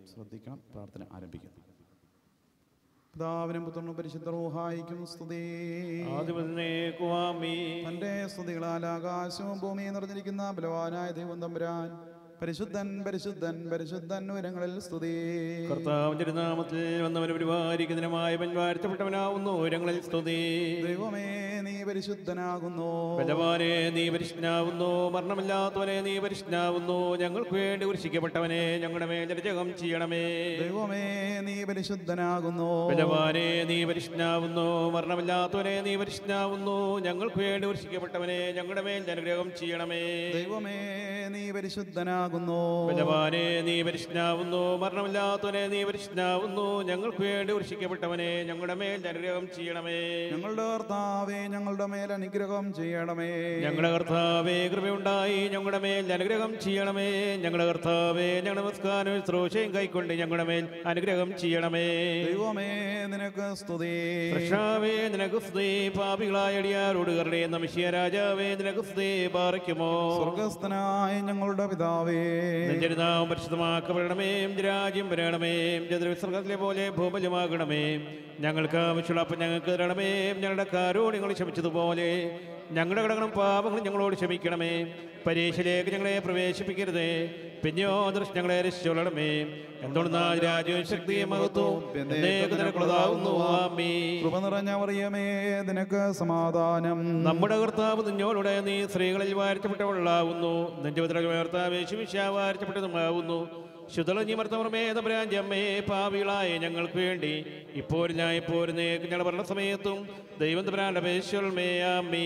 ശ്രദ്ധിക്കണം പ്രാർത്ഥന ആരംഭിക്കുന്നു പിതാവിനും പുത്രനും പരിശുദ്ധ റൂഹായിക്കും സ്തുതി ആദിപതിനേക്കുവാമി തന്റെ സ്തുതികളാൽ ആകാശവും ഭൂമിയും നിറഞ്ഞിരിക്കുന്ന ബലവാനായ ദൈവം തമ്പുരാൻ പരിശുദ്ധൻ പരിശുദ്ധൻ പരിശുദ്ധൻ ഉയരങ്ങളിൽ സ്തുതി കർത്താവ് തിരുനാമത്തിൽ വന്നവന് പരിപാലിക്കുന്നതിനുമായ പൻവാഴ്ത്തപ്പെട്ടവനാവുന്നു ഉയരങ്ങളിൽ സ്തുതി ദൈവമേ നീ പരിശുദ്ധനാകുന്നു ബലവാനെ നീ പരിശുദ്ധനാവുന്നു മരണമില്ലാത്തവനെ നീ പരിശുദ്ധനാവുന്നു ഞങ്ങൾക്ക് വേണ്ടി കുരിശിക്കപ്പെട്ടവനെ ഞങ്ങളുടെ മേൽ ജനജകം ചെയ്യണമേ ദൈവമേ നീ പരിശുദ്ധനാകുന്നു ബലവാനെ നീ പരിശുദ്ധനാവുന്നു മരണമില്ലാത്തവനെ നീ പരിശുദ്ധനാവുന്നു ഞങ്ങൾക്ക് വേണ്ടി കുരിശിക്കപ്പെട്ടവനെ ഞങ്ങളുടെ മേൽ അനുഗ്രഹം ചെയ്യണമേ ദൈവമേ നീ പരിശുദ്ധനാകുന്നു ബലവാനെ നീ പരിശുദ്ധനാവുന്നു മരണമില്ലാത്തവനെ നീ പരിശുദ്ധനാവുന്നു ഞങ്ങൾക്ക് വേണ്ടി കുരിശിക്കപ്പെട്ടവനെ ഞങ്ങളുടെ മേൽ അനുഗ്രഹം ചെയ്യണമേ ഞങ്ങളുടെ കർത്താവേ ഞങ്ങളുടെ മേൽ അനുഗ്രഹം ചെയ്യണമേ ഞങ്ങളുടെ കർത്താവേ കൃപയുണ്ടായി ഞങ്ങളുടെ മേൽ അനുഗ്രഹം ചെയ്യണമേ ഞങ്ങളുടെ കർത്താവേ ഞങ്ങളുടെ നമസ്കാരം ശ്രോഷയും കൈക്കൊണ്ട് ഞങ്ങളുടെ മേൽ അനുഗ്രഹം ചെയ്യണമേ ദൈവമേ നിനക്ക് സ്തുതി കൃഷ്ണാവേ നിനക്ക് സ്തുതി പാപികളായ അടിയാരോട് കരുണേ നമിഷ്യ രാജാവേ നിനക്ക് സ്തുതി പാറയ്ക്കുമോ സ്വർഗസ്ഥനായ ഞങ്ങളുടെ പിതാവേ നെഞ്ചരിതാവും പരിശുദ്ധമാക്കപ്പെടണമേ രാജ്യം വരണമേ ജദ്രവിസർഗത്തിലെ പോലെ ഭൂമല്യമാകണമേ ഞങ്ങൾക്ക് ആവശ്യമുള്ള അപ്പം ഞങ്ങൾക്ക് തരണമേ ഞങ്ങളുടെ കാരോണ്യങ്ങൾ ക്ഷമിച്ചതുപോലെ ഞങ്ങളുടെ കടങ്ങളും പാപങ്ങളും ഞങ്ങളോട് ക്ഷമിക്കണമേ പരീക്ഷയിലേക്ക് ഞങ്ങളെ പ്രവേശിപ്പിക്കരുതേ പിന്നെയോ ദൃശ്യ ഞങ്ങളെ രക്ഷിച്ചോളണമേ എന്തുകൊണ്ടാ രാജ്യവും ശക്തിയും മഹത്വവും എന്നേക്ക് നിനക്കുള്ളതാകുന്നു ആമീ കൃപ നിറഞ്ഞ മറിയമേ നിനക്ക് സമാധാനം നമ്മുടെ കർത്താവ് നിന്നോടുടെ നീ സ്ത്രീകളിൽ വാഴ്ത്തപ്പെട്ടവളാവുന്നു നിന്റെ ഉത്തരവാർത്താവ് ശുവിശ വാഴ്ത്തപ്പെട്ടതുമാവുന്നു ശുദ്ധളഞ്ഞിമർത്തമർമേതപരാജമ്മേ പാവികളായ ഞങ്ങൾക്ക് വേണ്ടി ഇപ്പോൾ ഞാൻ ഇപ്പോൾ ഞങ്ങളുടെ ഭരണ സമയത്തും ദൈവം തപരാന്റെ പേശ്വൽമേ ആമീ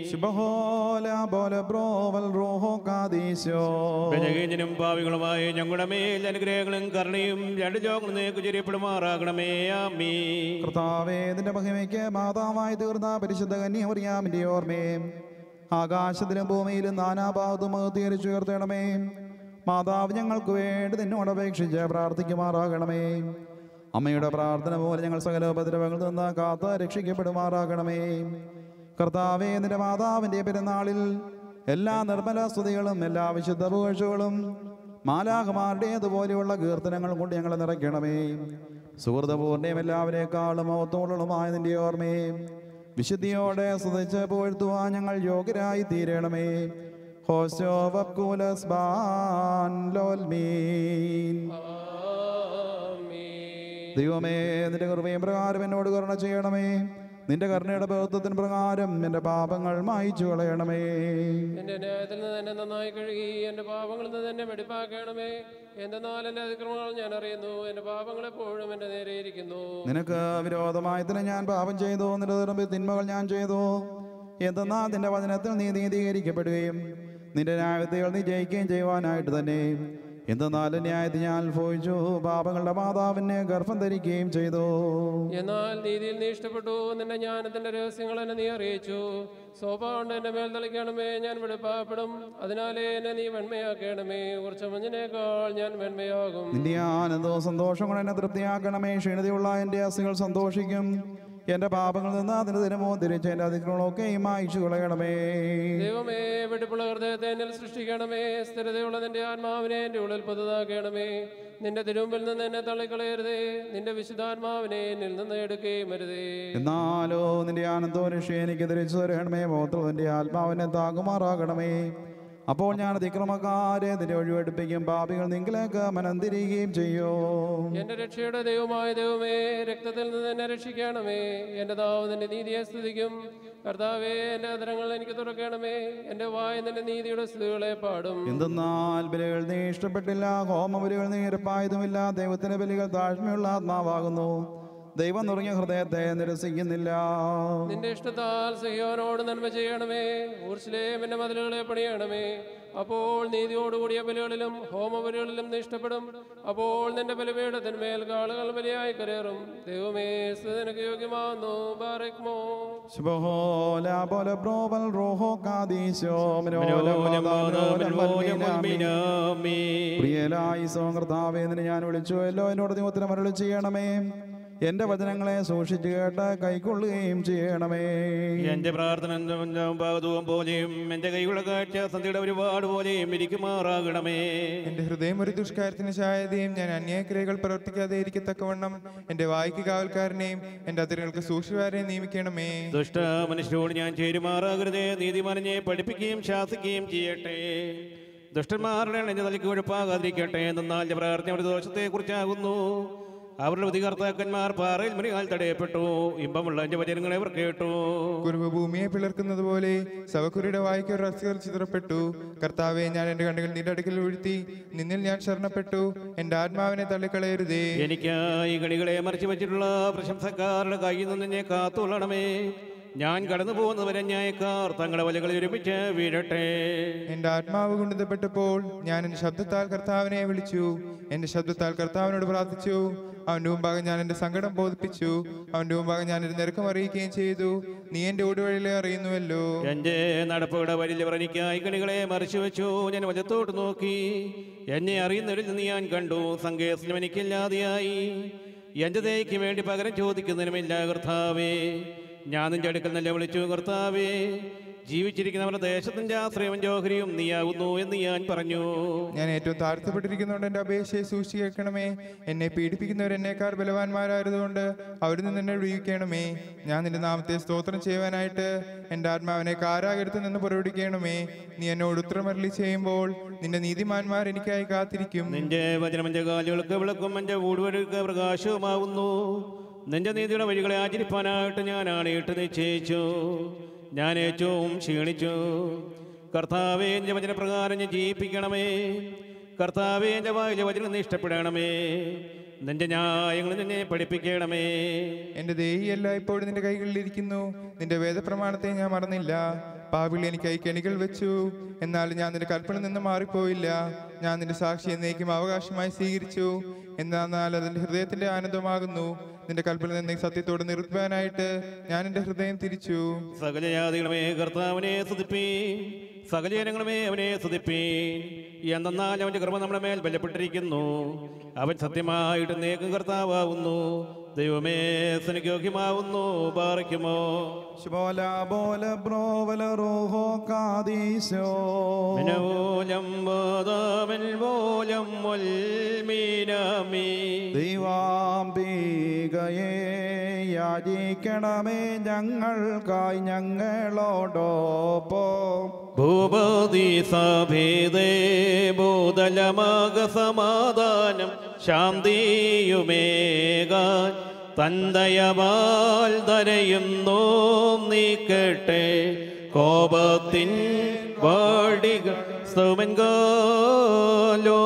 ശുഭഹോല ബോല ബ്രോവൽ റോഹോ കാദീശോ ബലഹീനനും പാവികളുമായ ഞങ്ങളുടെ മേൽ അനുഗ്രഹങ്ങളും കരുണയും രണ്ട് ലോകങ്ങളും നേക്ക് ചെറിയപ്പെടുമാറാകണമേ ആമീ കർത്താവേ നിന്റെ മഹിമയ്ക്ക് മാതാവായി തീർന്ന പരിശുദ്ധ കന്യമറിയാമിന്റെ ഓർമ്മയും ആകാശത്തിലും ഭൂമിയിലും നാനാഭാഗത്തും തീരിച്ചുയർത്തണമേ മാതാവ് ഞങ്ങൾക്ക് വേണ്ടി നിന്നോട് അപേക്ഷിച്ച് പ്രാർത്ഥിക്കുമാറാകണമേ അമ്മയുടെ പ്രാർത്ഥന പോലെ ഞങ്ങൾ സകല ഉപദ്രവങ്ങളിൽ നിന്ന് കാത്ത് രക്ഷിക്കപ്പെടുമാറാകണമേ കർത്താവേ നിന്റെ മാതാവിന്റെ പെരുന്നാളിൽ എല്ലാ നിർമ്മല സ്തുതികളും എല്ലാ വിശുദ്ധ പുകഴ്ചകളും മാലാകുമാരുടേതുപോലെയുള്ള കീർത്തനങ്ങൾ കൊണ്ട് ഞങ്ങളെ നിറയ്ക്കണമേ സുഹൃതപൂർണ്ണയും എല്ലാവരെക്കാളും മഹത്വമുള്ളതുമായ നിന്റെ ഓർമ്മയെ വിശുദ്ധിയോടെ സ്തുതിച്ച് പുകഴ്ത്തുവാൻ ഞങ്ങൾ യോഗ്യരായി തീരണമേ ഹോശോ വക്കൂലസ് ബാൻ ലോൽമീൻ ദൈവമേ നിന്റെ കൃപയും പ്രകാരം എന്നോട് കരുണ ചെയ്യണമേ നിന്റെ കരുണയുടെ ബഹുത്വത്തിന് പ്രകാരം എന്റെ പാപങ്ങൾ മായിച്ചു കളയണമേ എന്റെ ന്യായത്തിൽ നിന്ന് എന്നെ നന്നായി കഴുകി എന്റെ പാപങ്ങളിൽ നിന്ന് എന്നെ വെടിപ്പാക്കണമേ എന്തെന്നാൽ എന്റെ അതിക്രമങ്ങൾ ഞാൻ അറിയുന്നു എന്റെ പാപങ്ങൾ എപ്പോഴും എന്റെ നേരെ ഇരിക്കുന്നു നിനക്ക് വിരോധമായി തന്നെ ഞാൻ പാപം ചെയ്തു നിന്റെ തിരുമ്പിൽ തിന്മകൾ ഞാൻ ചെയ്തു എന്തെന്നാൽ നിന്റെ വചനത്തിൽ നീ നീതീകരിക്കപ്പെടുകയും നിന്റെ ന്യായത്തിൽ നീ ജയിക്കുകയും ചെയ്യുവാനായിട്ട് തന്നെ എന്തെന്നാലും ന്യായത്തിൽ ഞാൻ അനുഭവിച്ചു പാപങ്ങളുടെ മാതാവിനെ ഗർഭം ധരിക്കുകയും ചെയ്തു എന്നാൽ നീതിയിൽ നീ ഇഷ്ടപ്പെട്ടു നിന്റെ ജ്ഞാനത്തിന്റെ രഹസ്യങ്ങൾ എന്നെ നീ അറിയിച്ചു സോപ കൊണ്ട് എന്റെ മേൽ തളിക്കണമേ ഞാൻ വെളുപ്പാപ്പെടും അതിനാലേ എന്നെ നീ വെണ്മയാക്കണമേ കുറച്ച് മഞ്ഞിനേക്കാൾ ഞാൻ വെണ്മയാകും നിന്റെ ആനന്ദവും സന്തോഷം കൊണ്ട് എന്നെ തൃപ്തിയാക്കണമേ ക്ഷീണതയുള്ള എൻ്റെ അസുകൾ സന്തോഷിക്കും എൻ്റെ പാപങ്ങളിൽ നിന്ന് അതിന് ദിനമോ തിരിച്ച് എൻ്റെ അതിക്രമങ്ങളൊക്കെയും മായിച്ചു കളയണമേ ദൈവമേ വെടിപ്പുള്ള ഹൃദയത്തെ എന്നിൽ സൃഷ്ടിക്കണമേ സ്ഥിരതയുള്ള നിന്റെ ആത്മാവിനെ എൻ്റെ ഉള്ളിൽ പുതുതാക്കണമേ നിന്റെ തിരുമ്പിൽ നിന്ന് എന്നെ തള്ളിക്കളയരുതേ നിന്റെ വിശുദ്ധാത്മാവിനെ എന്നിൽ നിന്ന് എടുക്കുകയും അരുതേ എന്നാലോ നിന്റെ ആനന്ദവും രക്ഷയും എനിക്ക് തിരിച്ചു തരണമേ മോത്രം നിന്റെ ആത്മാവിനെ താകുമാറാകണമേ അപ്പോൾ ഞാൻ അതിക്രമക്കാരെ നിന്റെ ഒഴിവെടുപ്പിക്കും പാപികൾ നിങ്കിലേക്ക് മനം തിരികുകയും ചെയ്യോ എന്റെ രക്ഷയുടെ ദൈവമായ ദൈവമേ രക്തത്തിൽ നിന്ന് എന്നെ രക്ഷിക്കണമേ എന്റെ നാവ് നിന്റെ നീതിയെ സ്തുതിക്കും കർത്താവേ എന്റെ അതരങ്ങൾ എനിക്ക് തുറക്കണമേ എന്റെ വായ നിന്റെ നീതിയുടെ സ്തുതികളെ പാടും എന്തെന്നാൽ ബലികൾ നീ ഇഷ്ടപ്പെട്ടില്ല ഹോമബലികൾ നീ ഇരപ്പായതുമില്ല ദൈവത്തിന്റെ ബലികൾ താഴ്മയുള്ള ആത്മാവാകുന്നു ദൈവം നുറങ്ങിയ ഹൃദയത്തെ നിരസിക്കുന്നില്ല നിന്റെ ഇഷ്ടത്താൽ സഹിയോനോട് നന്മ ചെയ്യണമേ ഊർസ്ലേമിന്റെ മതിലുകളെ പണിയണമേ അപ്പോൾ നീതിയോടുകൂടിയ ബലികളിലും ഹോമബലികളിലും നീ ഇഷ്ടപ്പെടും അപ്പോൾ നിന്റെ ബലിപീഠത്തിന്മേൽ കാളുകൾ ബലിയായി കരേറും ദൈവമേ സ്തുതിനക്ക് യോഗ്യമാവുന്നു ബാറക്മോ ശുഭഹോല പോലെ ബ്രോവൽ റോഹോ കാദീശോ മനോലം മാതാവിനോലം വൽമീനാമി. പ്രിയലായി സോകർത്താവേ നിന്നെ ഞാൻ വിളിച്ചു എല്ലോ എന്നോട് നീ ഉത്തരം അരുളി ചെയ്യണമേ എൻ്റെ വചനങ്ങളെ സൂക്ഷിച്ചു കേട്ട് കൈക്കൊള്ളുകയും ചെയ്യണമേ എന്റെ പ്രാർത്ഥന ഭാഗത്തും പോലെയും എന്റെ കൈകളുടെ കാഴ്ച സന്ധ്യയുടെ ഒരുപാട് പോലെയും ഇരിക്കുമാറാകണമേ എന്റെ ഹൃദയം ഒരു ദുഷ്കാര്യത്തിന് ശായതയും ഞാൻ അന്യായക്രിയകൾ പ്രവർത്തിക്കാതെ ഇരിക്കത്തക്കവണ്ണം എന്റെ വായിക്ക് കാവൽക്കാരനെയും എന്റെ അതിരുകൾക്ക് സൂക്ഷിവാരെയും നിയമിക്കണമേ ദുഷ്ട മനുഷ്യരോട് ഞാൻ ചേരുമാറാകരുതേ നീതിമാനെ പഠിപ്പിക്കുകയും ശാസിക്കുകയും ചെയ്യട്ടെ ദുഷ്ടന്മാരുടെ എന്റെ തലയ്ക്ക് ഒഴുപ്പാകാതിരിക്കട്ടെ എന്നാൽ പ്രാർത്ഥന ഒരു ദോഷത്തെക്കുറിച്ചാകുന്നു അവരുടെ വിധികർത്താക്കന്മാർ പാറയിൽ മൃഗാൽ തടയപ്പെട്ടു ഇമ്പമുള്ള എന്റെ വചനങ്ങളെ അവർ കേട്ടു കുരുവ് ഭൂമിയെ പിളർക്കുന്നത് പോലെ സവക്കുരിയുടെ വായിക്ക് ഒരു രസ്യർ ചിതറപ്പെട്ടു കർത്താവെ ഞാൻ എന്റെ കണ്ണുകൾ നിന്റെ അടുക്കൽ വീഴ്ത്തി നിന്നിൽ ഞാൻ ശരണപ്പെട്ടു എന്റെ ആത്മാവിനെ തള്ളിക്കളയരുതേ എനിക്കായി ഗണികളെ മറിച്ചു വെച്ചിട്ടുള്ള പ്രശംസക്കാരുടെ കയ്യിൽ നിന്ന് എന്നെ കാത്തുകൊള്ളണമേ ഞാൻ കടന്നു പോകുന്നവരെ ന്യായക്കാർ തങ്ങളുടെ വലകളിൽ ഒരുമിച്ച് വീഴട്ടെ എന്റെ ആത്മാവ് കുണ്ടിതപ്പെട്ടപ്പോൾ ഞാൻ എന്റെ ശബ്ദത്താൽ കർത്താവിനെ വിളിച്ചു എന്റെ ശബ്ദത്താൽ കർത്താവിനോട് പ്രാർത്ഥിച്ചു അവന്റെ മുമ്പാകെ ഞാൻ എന്റെ സങ്കടം ബോധിപ്പിച്ചു അവന്റെ മുമ്പാകെ ഞാൻ എന്റെ നിരക്കം അറിയിക്കുകയും ചെയ്തു നീ എന്റെ ഓടുവഴിയിലെ അറിയുന്നുവല്ലോ എന്റെ നടപ്പുകളുടെ വരിൽ എനിക്കായി കണികളെ മറിച്ചു വെച്ചു ഞാൻ വലത്തോട്ട് നോക്കി എന്നെ അറിയുന്നവരിൽ നിന്ന് ഞാൻ കണ്ടു സങ്കേതം എനിക്കില്ലാതെയായി എന്റെ ദയക്ക് വേണ്ടി പകരം ചോദിക്കുന്നതിനുമില്ല കർത്താവേ ഞാൻ നിന്റെ അടുക്കൽ നല്ല വിളിച്ചു കർത്താവേ ജീവിച്ചിരിക്കുന്നവരുടെ ദേശത്തിന്റെ ആശ്രയവും ജോഹരിയും നീയാകുന്നു എന്ന് ഞാൻ പറഞ്ഞു ഞാൻ ഏറ്റവും താഴ്ത്തപ്പെട്ടിരിക്കുന്നതുകൊണ്ട് എന്റെ അപേക്ഷയെ സൂക്ഷിച്ചു കേൾക്കണമേ എന്നെ പീഡിപ്പിക്കുന്നവർ എന്നേക്കാൾ ബലവാന്മാരായതുകൊണ്ട് അവരിൽ നിന്ന് എന്നെ വിടുവിക്കണമേ ഞാൻ നിന്റെ നാമത്തെ സ്തോത്രം ചെയ്യുവാനായിട്ട് എന്റെ ആത്മാവിനെ കാരാകരത്ത് നിന്ന് പുറപ്പെടുവിക്കണമേ നീ എന്നോട് ഉത്തരമരളി ചെയ്യുമ്പോൾ നിന്റെ നീതിമാന്മാർ എനിക്കായി കാത്തിരിക്കും നിന്റെ വചനം എന്റെ കാലുകൾക്ക് വിളക്കും എന്റെ ഊടുവഴുക്ക് പ്രകാശവുമാകുന്നു നിന്റെ നീതിയുടെ വഴികളെ ആചരിപ്പാനായിട്ട് ഞാൻ ആണയിട്ട് നിശ്ചയിച്ചു ഞാൻ ഏറ്റവും ക്ഷീണിച്ചു കർത്താവേ എന്റെ വചനപ്രകാരം ഞാൻ ജീവിപ്പിക്കണമേ കർത്താവേ എന്റെ വായിലെ വചനം നീ ഇഷ്ടപ്പെടണമേ നിന്റെ ന്യായങ്ങൾ നിന്നെ പഠിപ്പിക്കണമേ എന്റെ ദേഹിയല്ല ഇപ്പോഴും നിന്റെ കൈകളിലിരിക്കുന്നു നിന്റെ വേദപ്രമാണത്തെ ഞാൻ മറന്നില്ല പാവിളി എനിക്കായി കെണികൾ വെച്ചു എന്നാൽ ഞാൻ നിന്റെ കൽപ്പന നിന്ന് മാറിപ്പോയില്ല ഞാൻ നിന്റെ സാക്ഷി എന്നേക്കും അവകാശമായി സ്വീകരിച്ചു എന്നാൽ അതിന്റെ ഹൃദയത്തിന്റെ ആനന്ദമാകുന്നു നിന്റെ കൽപ്പന നിന്ന് സത്യത്തോട് നിർത്തുവാനായിട്ട് ഞാൻ എന്റെ ഹൃദയം തിരിച്ചു സകല ജാതികളുമേ കർത്താവിനെ സ്തുതിപ്പീ സകല ജനങ്ങളുമേ അവനെ സ്തുതിപ്പീ എന്തെന്നാൽ അവന്റെ കൃപ നമ്മുടെ മേൽ ബലപ്പെട്ടിരിക്കുന്നു അവൻ സത്യമായിട്ട് നേക്കും കർത്താവാകുന്നു ദൈവമേ സനിയോഗ്യമാവുന്നു പാറയ്ക്കുമോ ശുഭോല ബോല ബ്രോവല റോഹോ കാദീശോ മിനവോലം ബോധമൽ മോലം മീനാമീ ദൈവാംബികയെ യാചിക്കണമേ ഞങ്ങൾക്കായി ഞങ്ങളോടൊപ്പം ഭൂപതി സഭേദേ ഭൂതലമാക സമാധാനം ശാന്തിയുമേകാൻ തന്തയവാൽ ധരയുന്നു നീക്കട്ടെ കോപത്തിൻ വാടികൾ സ്തുമൻകാലോ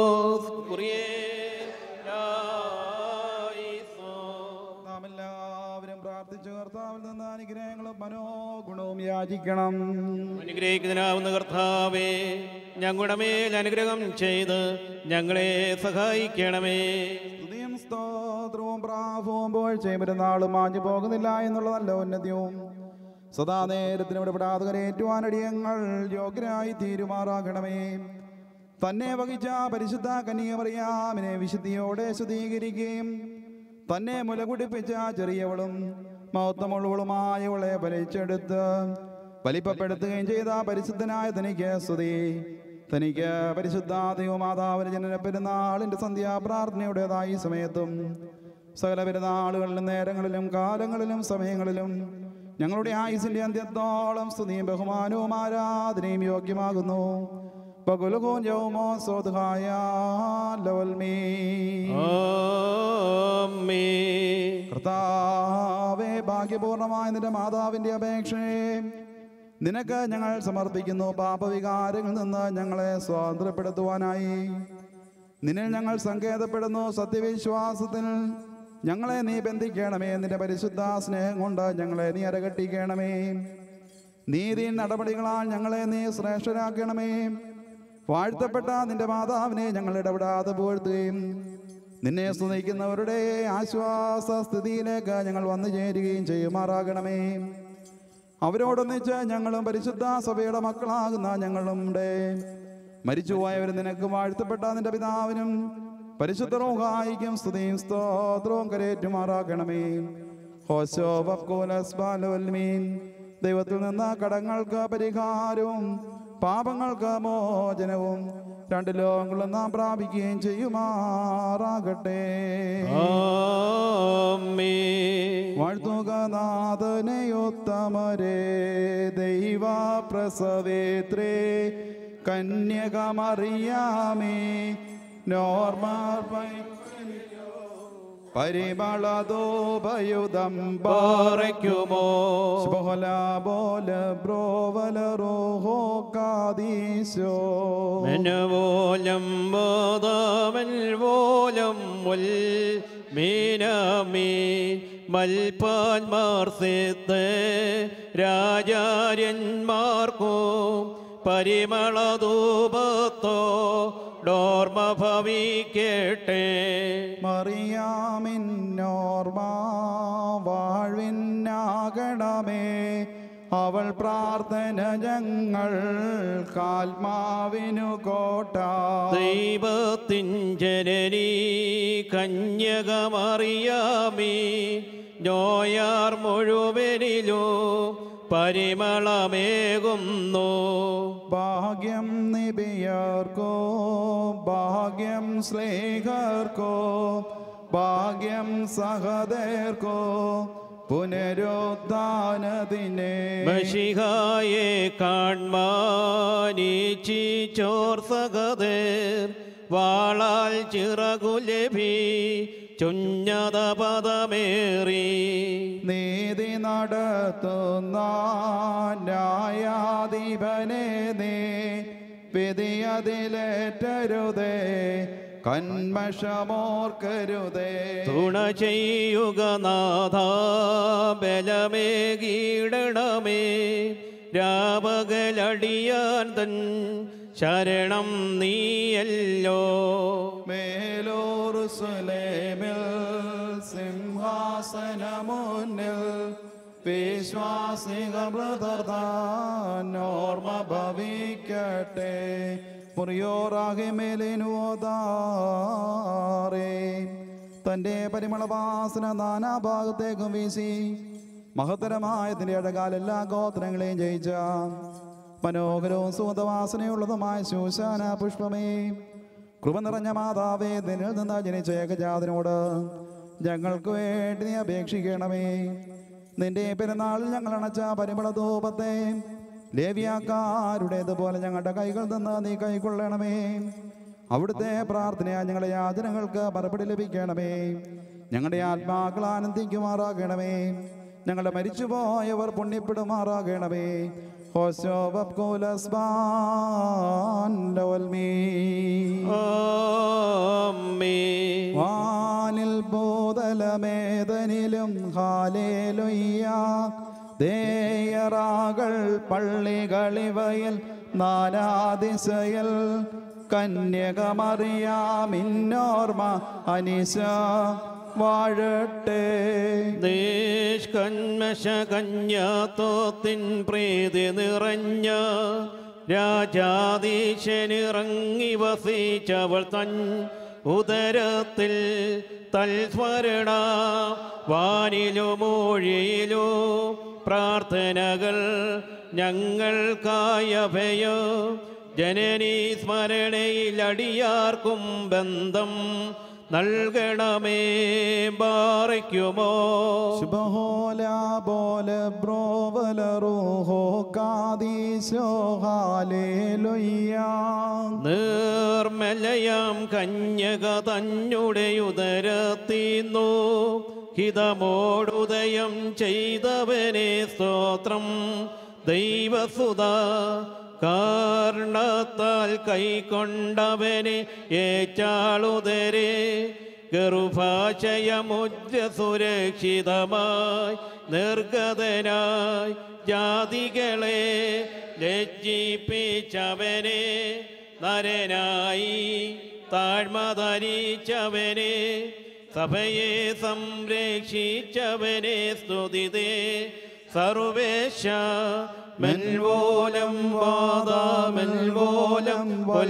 നാം എല്ലാവരും പ്രാർത്ഥിച്ചു കർത്താവിൽ നിന്ന് അനുഗ്രഹങ്ങളും മനോഗുണവും യാചിക്കണം അനുഗ്രഹിക്കുന്നതിനാവുന്ന കർത്താവേ ഞങ്ങളുടെ മേൽ അനുഗ്രഹം ചെയ്ത് ഞങ്ങളെ സഹായിക്കണമേ സ്തുതിയും സ്തോത്രവും പ്രാഭവും പോഴ്ചയും പെരുന്നാളും മാഞ്ഞു പോകുന്നില്ല എന്നുള്ള നല്ല ഉന്നതിയും സദാ നേരത്തിന് ഇവിടെ പെടാതുകരേറ്റുവാനടിയങ്ങൾ യോഗ്യരായി തീരുമാറാകണമേ തന്നെ വഹിച്ച പരിശുദ്ധ കന്യമറിയാമിനെ വിശുദ്ധിയോടെ ശുദ്ധീകരിക്കുകയും തന്നെ മുലകുടിപ്പിച്ച ചെറിയവളും മഹത്വമുള്ളവളുമായവളെ വലിച്ചെടുത്ത് വലിപ്പപ്പെടുത്തുകയും ചെയ്ത പരിശുദ്ധനായ തനിക്ക് സ്തുതി തനിക്ക് പരിശുദ്ധ ദൈവമാതാവിന് ജനന പെരുന്നാളിൻ്റെ സന്ധ്യാപ്രാർത്ഥനയുടേതായി സമയത്തും സകല പെരുന്നാളുകളിലും നേരങ്ങളിലും കാലങ്ങളിലും സമയങ്ങളിലും ഞങ്ങളുടെ ആയുസിന്റെ അന്ത്യത്തോളം സ്തുതിയും ബഹുമാനവും ആരാധനയും യോഗ്യമാകുന്നു പകുലുകവും ജൗമോ സ്വതുഹായ ലവൽമീ ആമേൻ. കർത്താവേ ഭാഗ്യപൂർണമായ നിന്റെ മാതാവിന്റെ അപേക്ഷയെ നിനക്ക് ഞങ്ങൾ സമർപ്പിക്കുന്നു പാപവികാരങ്ങളിൽ നിന്ന് ഞങ്ങളെ സ്വാതന്ത്ര്യപ്പെടുത്തുവാനായി നിന്നിൽ ഞങ്ങൾ സങ്കേതപ്പെടുന്നു സത്യവിശ്വാസത്തിൽ ഞങ്ങളെ നീ ബന്ധിക്കണമേ നിന്റെ പരിശുദ്ധ സ്നേഹം കൊണ്ട് ഞങ്ങളെ നീ അരകട്ടിക്കണമേ നീതി നടപടികളാൽ ഞങ്ങളെ നീ ശ്രേഷ്ഠരാക്കണമേ വാഴ്ത്തപ്പെട്ട നിന്റെ മാതാവിനെ ഞങ്ങൾ ഇടപെടാതെ പുകഴ്ത്തുകയും നിന്നെ സ്തുതിക്കുന്നവരുടെ ആശ്വാസ സ്ഥിതിയിലേക്ക് ഞങ്ങൾ വന്നു ചേരുകയും ചെയ്യുമാറാകണമേ അവരോടൊന്നിച്ച് ഞങ്ങളും പരിശുദ്ധ സഭയുടെ മക്കളാകുന്ന ഞങ്ങളുടെ മരിച്ചുപോയവർ നിനക്ക് വാഴ്ത്തപ്പെട്ട നിന്റെ പിതാവിനും പരിശുദ്ധ റോഹായിക്കും സ്തുതിയും സ്തോത്രവും കരേറ്റുമാറാക്കണമേ ഹോശോ വക്കോലസ് ബാലോൽമീൻ ദൈവത്തിൽ നിന്ന് കടങ്ങൾക്ക് പരിഹാരവും പാപങ്ങൾക്ക് മോചനവും രണ്ട് ലോകങ്ങളും നാം പ്രാപിക്കുകയും ചെയ്യുമാറാകട്ടെ ആമേൻ വാഴ്ത്തുക നാഥനയുത്തമരേ ദൈവ പ്രസവേത്രേ കന്യകമറിയാമേ നോർമാർ പരിമളതോപയുധം പാറയ്ക്കുമോ ബോല ബോല ബ്രോവല റോഹോ കാദീശോ മെനവോലം ബോധവൽ വോലം മുൽ മീനമീ മൽപ്പാൻമാർ സിത്ത് രാജാര്യന്മാർക്കും പരിമളധൂപത്തോ ഡോർമ ഭവിക്കട്ടെ മറിയാമിന്നോർമ വാഴ്വിനാകണമേ അവൾ പ്രാർത്ഥന ഞങ്ങൾ കാൽമാവിനു കോട്ട ദൈവത്തിൻ ജനനി കന്യകമറിയാമീ നോയാർ മുഴുവനിലും പരിമളമേകുന്നു ഭാഗ്യം നിബിയർക്കോ ഭാഗ്യം സ്ലേഹർക്കോ ഭാഗ്യം സഹദേർക്കോ പുനരുദ്ധാനദിനെ മഷിഹായെ കാൺമാനീച്ചി ചോർ സഹദേർ വാളാൽ ചിറകുലഭി ചുഞ്ഞത പദമേറി നീതി നടത്തുന്ന ന്യായാധിപനെ നീ വിധിയതിലേറ്റരുതേ കന്മഷമോർക്കരുതേ തുണ ചെയ്യുക നാഥ ബലമേകീടണമേ രാപകലടിയാൻ തൻ ശരണം നീയല്ലോ മേലോറുസുലേമിൽ സിംഹാസനമുന്നിൽ വിശ്വാസിക ബ്രദർദാനോർമ്മ ഭവിക്കട്ടെ മുറിയോറാകിമേലിനുവോതാറേ തൻ്റെ പരിമളവാസന നാനാഭാഗത്തേക്കും വീശി മഹത്തരമായതിൻ്റെ അഴകാൽ എല്ലാ ഗോത്രങ്ങളെയും ജയിച്ച മനോഹരവും സുഗന്ധവാസനയുള്ളതുമായ ശൂശാന പുഷ്പമേ കൃപ നിറഞ്ഞ മാതാവേ നിന്നിൽ നിന്ന് ജനിച്ച ഏകജാതനോട് ഞങ്ങൾക്ക് വേണ്ടി നീ അപേക്ഷിക്കണമേ നിന്റെ പെരുന്നാളിൽ ഞങ്ങൾ അണച്ച പരിമള ധൂപത്തെ ലേവ്യാക്കാരുടേതുപോലെ ഞങ്ങളുടെ കൈകൾ നിന്ന് നീ കൈക്കൊള്ളണമേ അവിടുത്തെ പ്രാർത്ഥനയാ ഞങ്ങളുടെ യാചനകൾക്ക് മറുപടി ലഭിക്കണമേ ഞങ്ങളുടെ ആത്മാക്കൾ ആനന്ദിക്കുമാറാകണമേ ഞങ്ങളുടെ മരിച്ചുപോയവർ പുണ്യപ്പെടുമാറാകണമേ ഹോശോ വബ്കുലസ്ബാൻ ലവൽമീ ആമേൻ വാനിൽ ഭൂതലമേതനിലും ഹാലേലുയ്യ ദേയറാകൾ പള്ളികളിവയിൽ നാനാദിശയിൽ കന്യകമറിയാമിന്നോർമ്മ അനിശ വാഴട്ടെ നിഷ്കന്മശ കന്യാത്തോത്തിൻ പ്രീതി നിറഞ്ഞ രാജാധീശനിറങ്ങി വസിച്ചവൾ തൻ ഉദരത്തിൽ തൽസ്മരണ വാനിലോ മൊഴിയിലോ പ്രാർത്ഥനകൾ ഞങ്ങൾക്കായ ഭയോ ജനനി സ്മരണയിൽ അടിയാർക്കും ബന്ധം നൽകണമേ ബാറയ്ക്കുമോ ശുഭഹോല ബോല ബ്രോവല റൂഹോ കാദീശോ ഹാലേലുയ്യ നിർമ്മലയാം കന്യക തന്നുടെ ഉദരത്തിന്നു ഹിതമോടുദയം ചെയ്തവനെ സ്തോത്രം ദൈവസുത കാരണത്താൽ കൈക്കൊണ്ടവനെ ഏച്ചാളുതരെ ഗർഭാശയമുജ്ജ സുരക്ഷിതമായി നിർഗതനായി ജാതികളെ ലജ്ജിപ്പിച്ചവനെ നരനായി താഴ്മ ധരിച്ചവനെ സഭയെ സംരക്ഷിച്ചവനെ സ്തുതിതേ സർവേശ മെൽവോലം വാദമെൽവോലം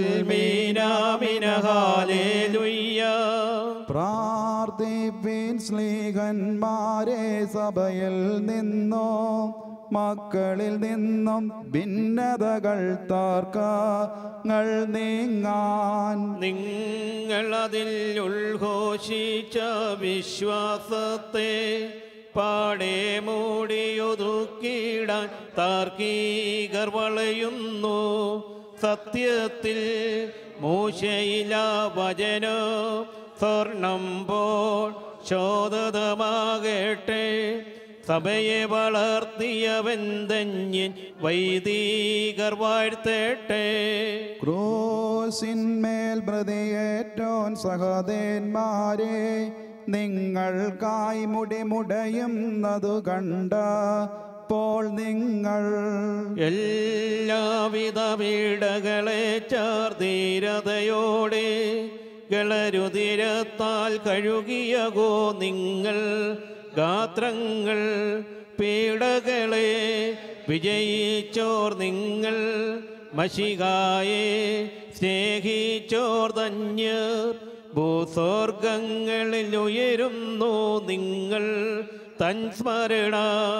വൽമീനാമിനഹാലേലുയ്യ പ്രാർത്ഥിപ്പിൻ സ്ലീഹന്മാരെ സഭയിൽ നിന്നോ മക്കളിൽ നിന്നും ഭിന്നതകൾ താർക്കങ്ങൾ നീങ്ങാൻ നിങ്ങളതിൽ ഉൾഘോഷിച്ച വിശ്വാസത്തെ പാടെ മൂടിയൊതുക്കിടാൻ താർക്കീകർ വളയുന്നു സത്യത്തിൽ മൂശയില വചന സ്വർണം പോൽ ശോധതമാകട്ടെ സഭയെ വളർത്തിയവൻ തഞ്ഞിൻ വൈദികർ വാഴ്ത്തട്ടെ ക്രൂസിന്മേൽ പ്രതിയേറ്റോൻ സഹദേന്മാരെ നിങ്ങൾക്കായി മുടിമുടയുന്നതു കണ്ട പോൾ നിങ്ങൾ എല്ലാവിധ വീടകളെ ചാർധീരതയോടെ ഗളരുതിരത്താൽ കഴുകിയകോ നിങ്ങൾ ഗാത്രങ്ങൾ പീഡകളെ വിജയിച്ചോർ നിങ്ങൾ മഷികായെ സ്നേഹിച്ചോർ തഞ്ഞർ ഭൂസ്വർഗങ്ങളിൽ ഉയരുന്നു നിങ്ങൾ തൻ സ്മരണ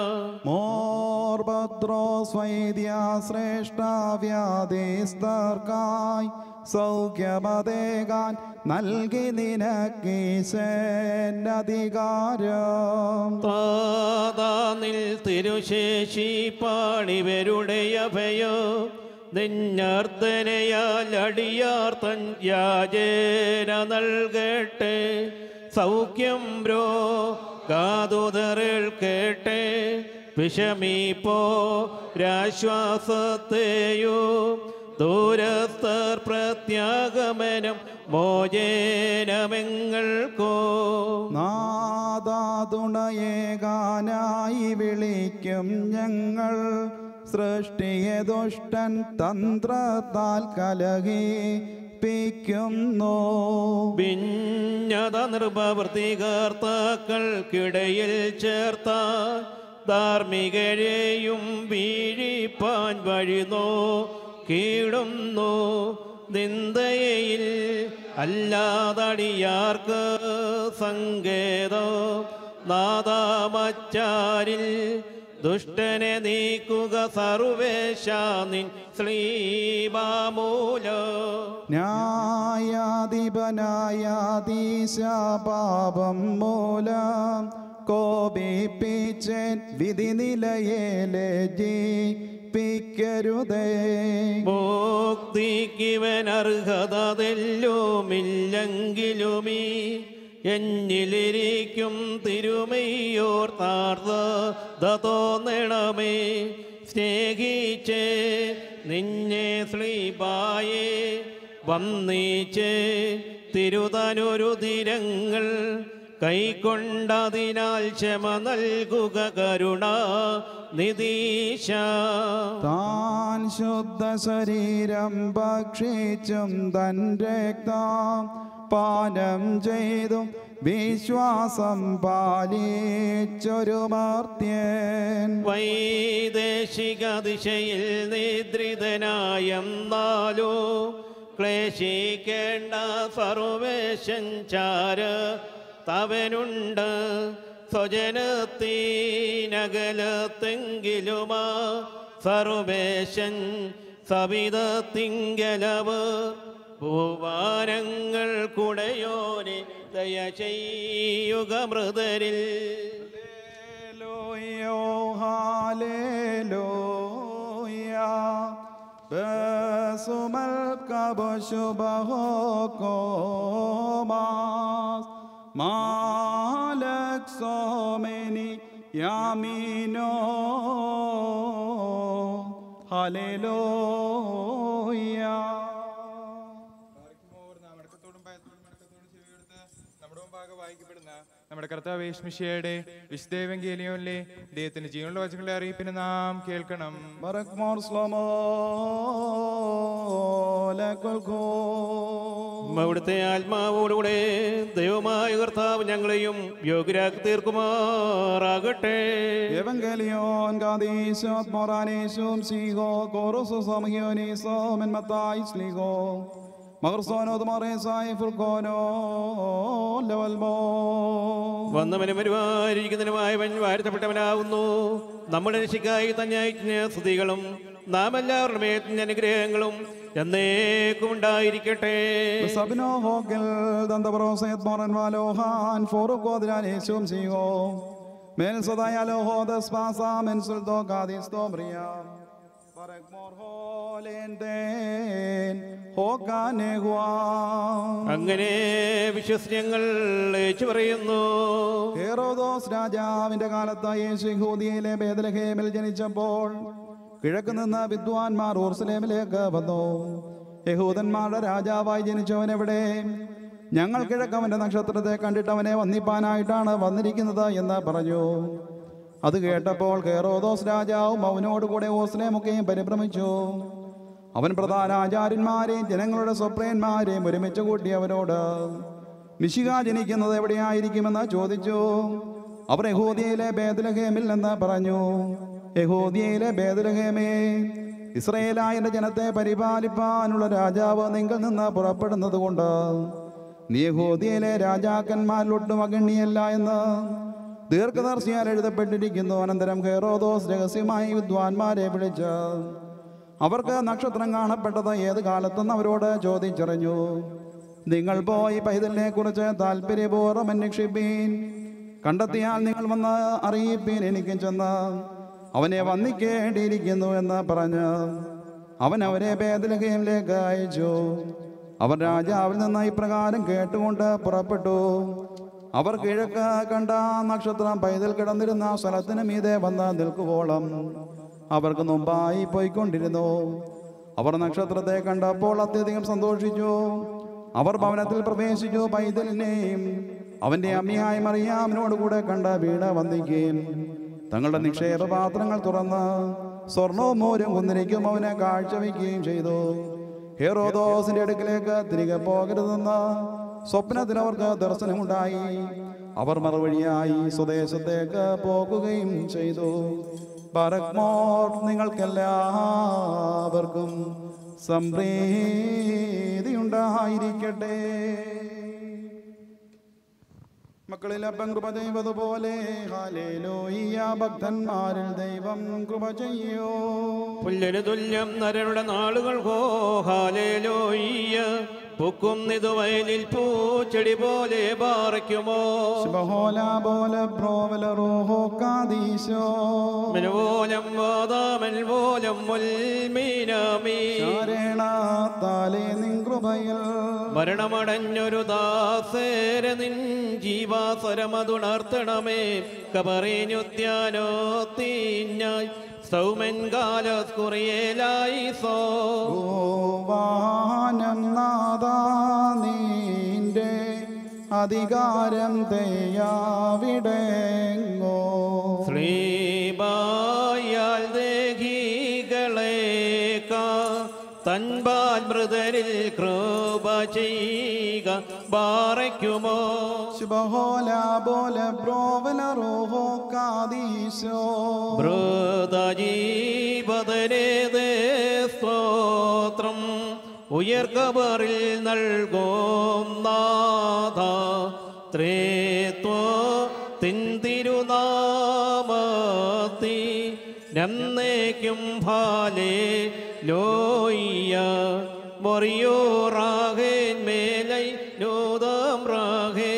മോർഭദ്രോസ് വൈദ്യ ശ്രേഷ്ഠവ്യാധിസ്തർക്കായി സൗഖ്യമതേകാൻ നൽകി നിനക്കീശനധികാരം താതാനിൽ തിരുശേഷി പാണിവരുടെ അഭയോ നിന്നർദ്ദനയാൽ അടിയാർ തൻ യാചേന നൽകട്ടെ സൗഖ്യം ബ്രോ കാതുതറിൽ കേട്ടെ വിഷമീപ്പോ രാശ്വാസത്തെയോ ദൂരസ്ഥർ പ്രത്യാഗമനം മോചേനമെങ്ങൾക്കോ നാദാതുണയേകാനായി വിളിക്കും ഞങ്ങൾ സൃഷ്ടിയെ ദുഷ്ടൻ തന്ത്രത്താൽ കലഹിപ്പിക്കുന്നു ഭിന്നത നിർഭവൃത്തികർത്താക്കൾക്കിടയിൽ ചേർത്ത ധാർമ്മികരെയും വീഴിപ്പാൻ വഴിനോ കീടുന്നു നിന്ദയിൽ അല്ലാതടിയാർക്ക് സങ്കേതോ നാദാമച്ചാരിൽ ദുഷ്ടനെ നീക്കുക സർവേശാനിൻ ശ്രീബാമൂലോ ന്യായാധിപനായാധീശാപാപം മൂലം കോപിപ്പിച്ചേൻ വിധി നിലയേലെ ജീവിക്കരുതേ മുക്തിക്കിവൻ അർഹതതെല്ലുമില്ലെങ്കിലുമീ എന്നിലിരിക്കും തിരുമയോർ താർത്ത തോന്നണമേ സ്നേഹിച്ചേ നിന്നെ ശ്രീപായേ വന്നീച്ചേ തിരുതനുരുതിരങ്ങൾ കൈക്കൊണ്ടതിനാൽ ക്ഷമ നൽകുക കരുണ നിതീശ താൻ ശുദ്ധ ശരീരം ഭക്ഷിച്ചും തൻ രക്തം പാനം ചെയ്തും വിശ്വാസം പാലിച്ചൊരു മർത്യൻ വൈദേശിക ദിശയിൽ നിദ്രിതനായെന്നാലോ ക്ലേശിക്കേണ്ട സർവേശൻ ചാര തവനുണ്ട് സ്വജനത്തിനകലത്തെങ്കിലുമാ സർവേശൻ സവിധത്തിങ്കലവ് ഭൂവാനങ്ങൾ കുടയോനെ ദയ ചെയ്യുക മൃതരിൽ ഹാലേലൂയോ, ഹാലേലൂയ. ബസുമൽ കബശുബഹോ കോമാസ്. മാലക് സോമെനി യാമീനോ ഹാലേലൂയ മടക്കത്തോടും ഭയത്തോടും മടക്കത്തോടും ചെവിയെടുത്ത് നമ്മുടെ മുമ്പാകെ വായിക്കപ്പെടുന്ന നമ്മുടെ കർത്താവ് യേശുമിശിഹയുടെ വിശുദ്ധേവങ്കേലിയോനിലെ ദൈവത്തിന്റെ ജീവനുള്ള വചനങ്ങളെ അറിയിപ്പിന് നാം കേൾക്കണം Barak mor slomo lekol ko. അവിടുത്തെ ആത്മാവോടുകൂടെ ദൈവമായ കർത്താവ് ഞങ്ങളെയും യോഗ്യരാക്കി തീർക്കുമാറാകട്ടെ Evangelion gadisot moranisum sigo korosos amhionisum en matais ligo Magrsono maresai fulcono levalmo വന്നവനും വരുവാനിരിക്കുന്നതിനുമായവൻ വാഴ്ത്തപ്പെട്ടവനാകുന്നു നമ്മുടെ രക്ഷിക്കായി തന്നെ സ്തുതികളും നാം എല്ലാവരുടെ മേത്തും അനുഗ്രഹങ്ങളും എന്നേക്കും ഉണ്ടായിരിക്കട്ടെ Sabino hogel dan da broset moran valohan foru godranesium sigo Men sodayalo hodas pasa men sulto gadis dobria Parek mor holenden hoganegwa അങ്ങനെ വിശ്വസനങ്ങൾ ഏച്ചു പറയുന്നു ഹേറോദോസ് രാജാവിന്റെ കാലത്ത് യേശു യഹൂദിയയിലെ ബേദലഹേമിൽ ജനിച്ചപ്പോൾ കിഴക്ക് നിന്ന് വിദ്വാൻമാർ ഊർസലേമിലേക്ക് വന്നു യഹൂദന്മാരുടെ രാജാവായി ജനിച്ചവൻ എവിടെ ഞങ്ങൾ കിഴക്കവന്റെ നക്ഷത്രത്തെ കണ്ടിട്ട് അവനെ വന്നിപ്പാനായിട്ടാണ് വന്നിരിക്കുന്നത് എന്ന് പറഞ്ഞു അത് കേട്ടപ്പോൾ ഹേറോദോസ് രാജാവും അവനോട് കൂടെ ഓസ്ലേമൊക്കെയും പരിഭ്രമിച്ചു അവൻ പ്രധാന ആചാര്യന്മാരെയും ജനങ്ങളുടെ സ്വപ്രയന്മാരെയും ഒരുമിച്ച് കൂട്ടി അവനോട് മിശിക ജനിക്കുന്നത് എവിടെയായിരിക്കുമെന്ന് ചോദിച്ചു അവർ യഹൂദിയയിലെ ബേദലഹേമിൽ നിന്ന് പറഞ്ഞു യഹൂദിയയിലെ ബേദലഹേമേ ഇസ്രയേലായ എൻ്റെ ജനത്തെ പരിപാലിപ്പാനുള്ള രാജാവ് നിങ്ങൾ നിന്ന് പുറപ്പെടുന്നത് കൊണ്ട് നീ യഹൂദിയയിലെ രാജാക്കന്മാരിലൊട്ടും അഗണ്യല്ല എന്ന് ദീർഘദർശിയാൽ എഴുതപ്പെട്ടിരിക്കുന്നു അനന്തരം ഹെറോദോസ് രഹസ്യമായി വിദ്വാൻമാരെ വിളിച്ച് അവർക്ക് നക്ഷത്രം കാണപ്പെട്ടത് ഏത് കാലത്തെന്ന് അവരോട് ചോദിച്ചറിഞ്ഞു നിങ്ങൾ പോയി പൈതലിനെ കുറിച്ച് താല്പര്യപൂർവ്വം അന്വേഷിപ്പീൻ കണ്ടെത്തിയാൽ നിങ്ങൾ വന്ന് അറിയിപ്പീൻ എനിക്ക് ചെന്ന് അവനെ വന്നിക്കേണ്ടിയിരിക്കുന്നു എന്ന് പറഞ്ഞ് അവൻ അവരെ ബേദലഹേമിലേക്ക് അയച്ചു അവർ രാജാവിൽ നിന്ന് ഇപ്രകാരം കേട്ടുകൊണ്ട് പുറപ്പെട്ടു അവർ കിഴക്ക് കണ്ട നക്ഷത്രം പൈതൽ കിടന്നിരുന്ന സ്ഥലത്തിന് മീതെ വന്ന് നിൽക്കുവോളം അവർക്ക് മുമ്പായി പോയിക്കൊണ്ടിരുന്നു അവർ നക്ഷത്രത്തെ കണ്ടപ്പോൾ അത്യധികം സന്തോഷിച്ചു അവർ ഭവനത്തിൽ പ്രവേശിച്ചു പൈതലിനെയും അവന്റെ അമ്മയായ മറിയാമിനോട് കൂടെ കണ്ട വീട് വന്ദിക്കുകയും തങ്ങളുടെ നിക്ഷേപ പാത്രങ്ങൾ തുറന്ന് സ്വർണവും മോരും കുന്നിരിക്കും അവനെ കാഴ്ചവെക്കുകയും ചെയ്തു ഹെറോദോസിന്റെ അടുക്കിലേക്ക് തിരികെ പോകരുതെന്ന് സ്വപ്നത്തിൽ അവർക്ക് ദർശനമുണ്ടായി അവർ മറുവഴിയായി സ്വദേശത്തേക്ക് പോകുകയും ചെയ്തു ബറക്മോർ നിങ്ങൾക്കെല്ലാവർക്കും സംപ്രീതി ഉണ്ടായിരിക്കട്ടെ മക്കളിൽ അപ്പം കൃപ ചെയ്വതുപോലെ ഹാലേലോയ്യ ഭക്തന്മാരിൽ ദൈവം കൃപ ചെയ്യോ പുല്ലിന് തുല്യം നരരുടെ നാളുകൾ ഹാലേലോയ്യ പൂക്കും നിതുവയലിൽ പൂച്ചെടി പോലെ പാറയ്ക്കുമോ ശുഭഹോല പോല പ്രോവല റോഹോ കാദീശോ മിനുപോലം വാതാമൽ പോലം മുൽമീനാമീ ശരണത്താലേ നിൻ കൃപയിൽ മരണമടഞ്ഞൊരു ദാസേര നിൻ ജീവാസരമതുണർത്തണമേ കബറേനുദ്യാനോ തീഞ്ഞായി സൗമൻ കാലസ്കുറിയേലായി സോ ഗോവാനം നാദാ നീന്റെ അധികാരം തെയ്യാവിടെങ്ങോ ശ്രീബായാൽ ദേഹികളേക്കാ തൻപാൽ മൃതരിൽ കൃപ ചെയ്യുക ബാറയ്ക്കുമോ ശുഭഹോല പോല പ്രോവല റോഹോ കാദീശോ മൃതജീവതരേ സ്തോത്രം ഉയർക്കബറിൽ നൽകും നാഥ ത്രേത്വ തിന്തിരുനാമത്തി നന്നേക്കും ഭാലേ ലോയ്യ മൊറിയോറാകേൻ മേലൈ നോദം റാകേ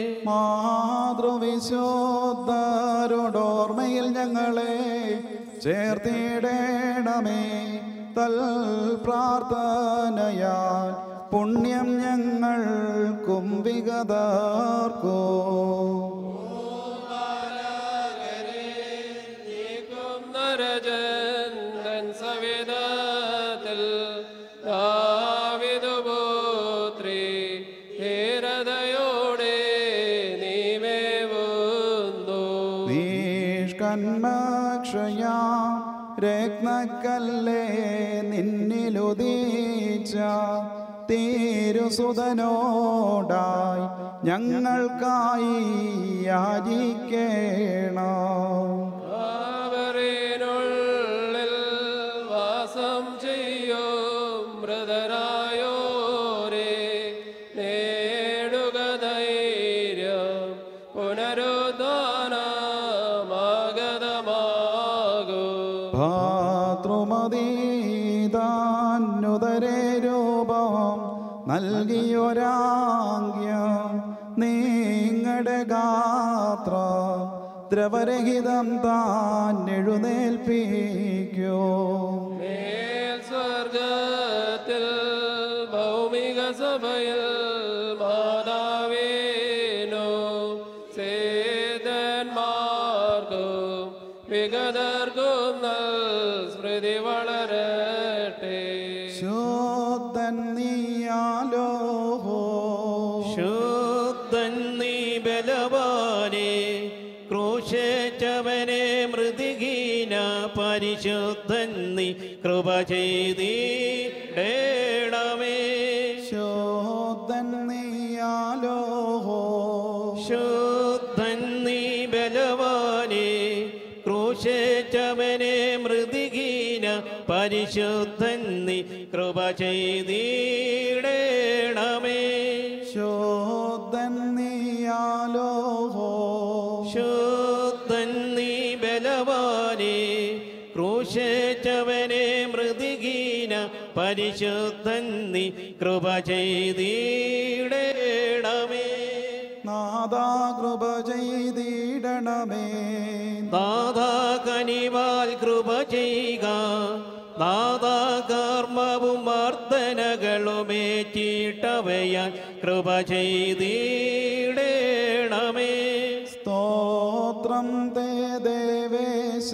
മാതൃവിശോദ്ധരോടോർമ്മയിൽ ഞങ്ങളെ ചേർത്തിടേണമേ തൽ പ്രാർത്ഥനയാൽ പുണ്യം ഞങ്ങൾക്കും വിഗതർക്കോ നരജൻ സവിധത്തിൽ ദാവിദുപുത്രി ധീരതയോടെ നീമേവുന്നു നിഷ്കന്മക്ഷയാ രത്നക്കല്ലേ നിന്നിലുദീച്ച തീരുസുതനോടായി ഞങ്ങൾക്കായി യാചിക്കേണം അവരിനുള്ളിൽ വാസം ചെയ്യും മൃതരായോരേ നേടുക ധൈര്യം പുനരുദ്ധാനമാഗതമാകൂ ഭാതൃമതീതാനുതരേ രൂപം നൽകിയൊരാംഗ്യം നിങ്ങളുടെ ഗാത്ര ദ്രവരഹിതം താൻ എഴുന്നേൽപ്പിക്കൂ മേൽ സ്വർഗത്തിൽ ഭൗമിക സഭയിൽ മാതാവേനോ സേതന്മാർക്കും വിഗതർക്കും നൽ സ്മൃതി വളരട്ടെ ശോദ്ധൻ നീയാലോ ശുദ്ധൻ നീ ബലവാനെ ക്രൂശിച്ചവനെ മൃതിഹീന പരിശുദ്ധൻ നീ കൃപ ചെയ്തിടേണമേ ശോദ്ധൻ നീയാലോ ശുദ്ധൻ നീ ബലവാനെ ക്രൂശിച്ചവനെ മൃതിഹീന പരിശുദ്ധൻ നീ കൃപ ചെയ്തിടേണമേ ശോദ്ധൻ നീയാലോ ശുദ്ധൻ നീ ബലവാനെ ക്രൂശിച്ചവനെ മൃതിഹീന പരിശുദ്ധൻ നീ കൃപ ചെയ്തിടേണമേ നാദാ കൃപ ചെയ്തിടണമേ നാഥാ കനിവാൽ കൃപ ചെയ്യുക നാഥാ കർമ്മവും മർദ്ദനകളുമേ ചീട്ടവയാൽ കൃപ ചെയ്തിടേണമേ സ്തോത്രം തേ ദേവേശ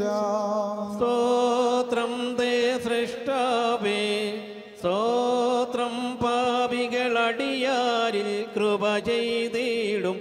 സ്തോത്രം തേ സൃഷ്ടാവേ സ്തോത്രം പാപികളടിയാരിൽ കൃപ ചെയ്തിടും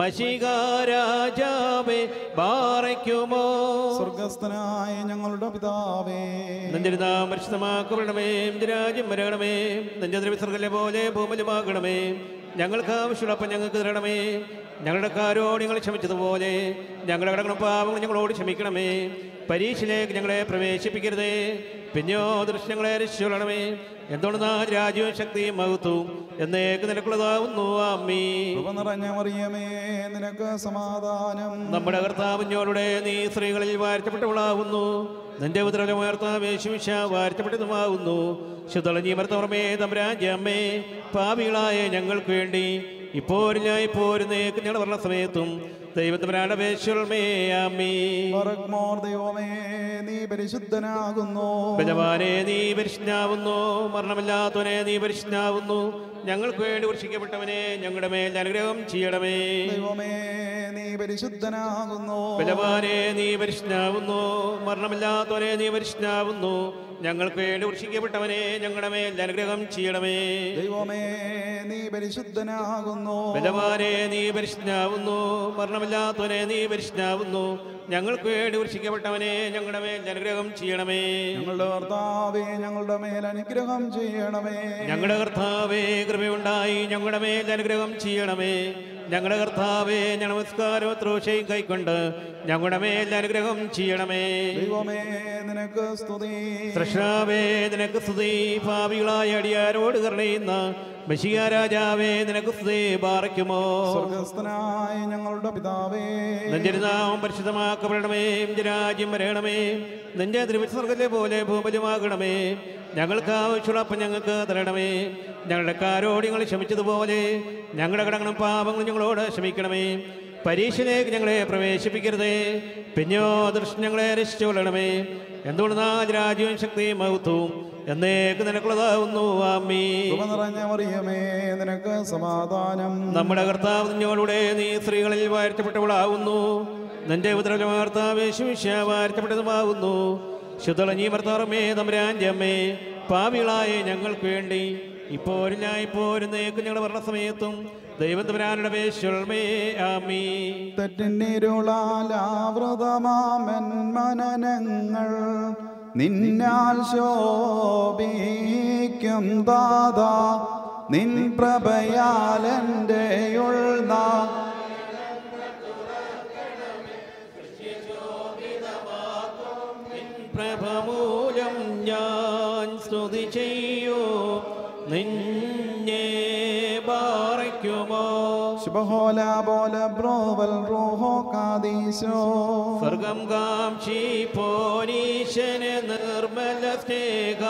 മഷികാരാജാവേ ബാറയ്ക്കുമോ സ്വർഗസ്ഥനായ ഞങ്ങളുടെ പിതാവേ നിന്റെ നാം പരിശുദ്ധമാക്കപ്പെടണമേ നിന്റെ രാജ്യം വരണമേ നിന്റെ ദ്രവിസർഗലെ പോലെ ഭൂമലുമാകണമേ ഞങ്ങൾക്ക് ആവശ്യമുള്ളപ്പം ഞങ്ങൾക്ക് തരണമേ ഞങ്ങളുടെ കാരോട് ഞങ്ങൾ ക്ഷമിച്ചതുപോലെ ഞങ്ങളുടെ കടകളും പാപങ്ങൾ ഞങ്ങളോട് ക്ഷമിക്കണമേ പരീക്ഷയിലേക്ക് ഞങ്ങളെ പ്രവേശിപ്പിക്കരുതേ പിന്നെയോ ദൃശ്യങ്ങളെ രക്ഷിച്ചോളണമേ എന്തുകൊണ്ടാ രാജ്യവും ശക്തിയും മഹത്വവും എന്നേക്ക് നിനക്കുള്ളതാവുന്നു അമ്മീ കൃപ നിറഞ്ഞ മറിയമേ നിനക്ക് സമാധാനം നമ്മുടെ കർത്താവിനോടെ നീ സ്ത്രീകളിൽ വാഴ്ത്തപ്പെട്ടവളാവുന്നു നിന്റെ ഉദരമുയർത്താവേശുമിശ വാഴ്ത്തപ്പെട്ടതുമാവുന്നു ശുദ്ധളഞ്ഞി മർത്തവർമ്മേ തമ്പരാജ്യമ്മേ പാപികളായ ഞങ്ങൾക്ക് വേണ്ടി ഇപ്പോഴും ഞാൻ ഇപ്പോഴും നേക്ക് ഞങ്ങളുടെ പറഞ്ഞ സമയത്തും ദൈവത്തിനാണ് വേശ്വൽമേ അമ്മീ പറക്മോർ ദൈവമേ നീ പരിശുദ്ധനാകുന്നു ബലവാനെ നീ പരിശുദ്ധനാവുന്നു മരണമില്ലാത്തവനെ നീ പരിശുദ്ധനാവുന്നു ഞങ്ങൾക്ക് വേണ്ടി വർഷിക്കപ്പെട്ടവനെ ഞങ്ങളുടെ മേൽ അനുഗ്രഹം ചെയ്യണമേ ദൈവമേ നീ പരിശുദ്ധനാകുന്നു ബലവാനെ നീ പരിശുദ്ധനാവുന്നു മരണമില്ലാത്തവനെ നീ പരിശുദ്ധനാവുന്നു ഞങ്ങൾക്ക് വേണ്ടി വൃഷിക്കപ്പെട്ടവനെ ഞങ്ങളുടെ മേൽ അനുഗ്രഹം ചെയ്യണമേ ദൈവമേ നീ പരിശുദ്ധനാകുന്നു ബലവാനെ നീ പരിശുദ്ധനാവുന്നു മരണമില്ലാത്തവനെ നീ പരിശുദ്ധനാവുന്നു ഞങ്ങൾക്ക് വേണ്ടി വൃഷിക്കപ്പെട്ടവനെ ഞങ്ങളുടെ മേൽ അനുഗ്രഹം ചെയ്യണമേ ഞങ്ങളുടെ കർത്താവേ ഞങ്ങളുടെ മേൽ അനുഗ്രഹം ചെയ്യണമേ ഞങ്ങളുടെ കർത്താവേ കൃപയുണ്ടായി ഞങ്ങളുടെ മേൽ അനുഗ്രഹം ചെയ്യണമേ ഞങ്ങളുടെ കർത്താവേ നമസ്കാരവും ത്രോഷയും കൈക്കൊണ്ട് ഞങ്ങളുടെ മേൽ അനുഗ്രഹം ചെയ്യണമേ ദൈവമേ നിനക്ക് സ്തുതി സൃഷ്ടാവേ നിനക്ക് സ്തുതി ഭാവികളായ അടിയാരോട് കരുണയുന്ന ബഷിയ രാജാവേ നിനക്ക് സ്തുതി പാറയ്ക്കുമോ സ്വർഗസ്ഥനായ ഞങ്ങളുടെ പിതാവേ നിന്റെ നാമം പരിശുദ്ധമാക്കപ്പെടണമേ നിന്റെ രാജ്യം വരയണമേ നിന്റെ തിരുവിസ്വർഗത്തെ പോലെ ഭൂപജമാകണമേ ഞങ്ങൾക്ക് ആവശ്യമുള്ള അപ്പം ഞങ്ങൾക്ക് തരണമേ ഞങ്ങളുടെ കാരോട് ഞങ്ങൾ ക്ഷമിച്ചതുപോലെ ഞങ്ങളുടെ കടങ്ങളും പാപങ്ങളും ഞങ്ങളോട് ക്ഷമിക്കണമേ പരീക്ഷയിലേക്ക് ഞങ്ങളെ പ്രവേശിപ്പിക്കരുതേ പിന്നെയോ ദൃഷ്ടി ഞങ്ങളെ രക്ഷിച്ചുകൊള്ളണമേ എന്തുകൊണ്ടാൽ രാജ്യവും ശക്തിയും മഹത്വവും എന്നേക്ക് നിനക്കുള്ളതാവുന്നു ആമീ കൃപ നിറഞ്ഞ മറിയമേ നിനക്ക് സമാധാനം നമ്മുടെ കർത്താവ് നിന്നോടുകൂടെ നീ സ്ത്രീകളിൽ വാഴ്ത്തപ്പെട്ടവളാവുന്നു നിന്റെ ഉദരമാർത്താവേശുമിശ വാഴ്ത്തപ്പെട്ടതുമാവുന്നു ശുദ്ധളഞ്ഞി ഭർത്താറമേ തമ്പുരാൻ്റെ അമ്മേ പാവികളായ ഞങ്ങൾക്ക് വേണ്ടി ഇപ്പോഴും ഞാൻ ഇപ്പോഴും നേക്ക് ഞങ്ങളുടെ ഭരണ സമയത്തും ദൈവം തമ്പുരാനുടെ വേശ്വൽമേ ആമീ തെറ്റിന്നിരുളാലാവൃതമാമൻ മനനങ്ങൾ നിന്നാൽ ശോഭിക്കും ദാദാ നിൻ പ്രഭയാലെൻ്റെ ഉൾനാ പ്രഭമൂലം ഞാൻ സ്തുതി ചെയ്യൂ നിന്നെ പാറയ്ക്കുമോ ശുഭഹോല പോല ബ്രോവൽ റോഹോ കാദീശോ സ്വർഗം കാംക്ഷി പോനീശന് നിർമ്മല സ്നേഹ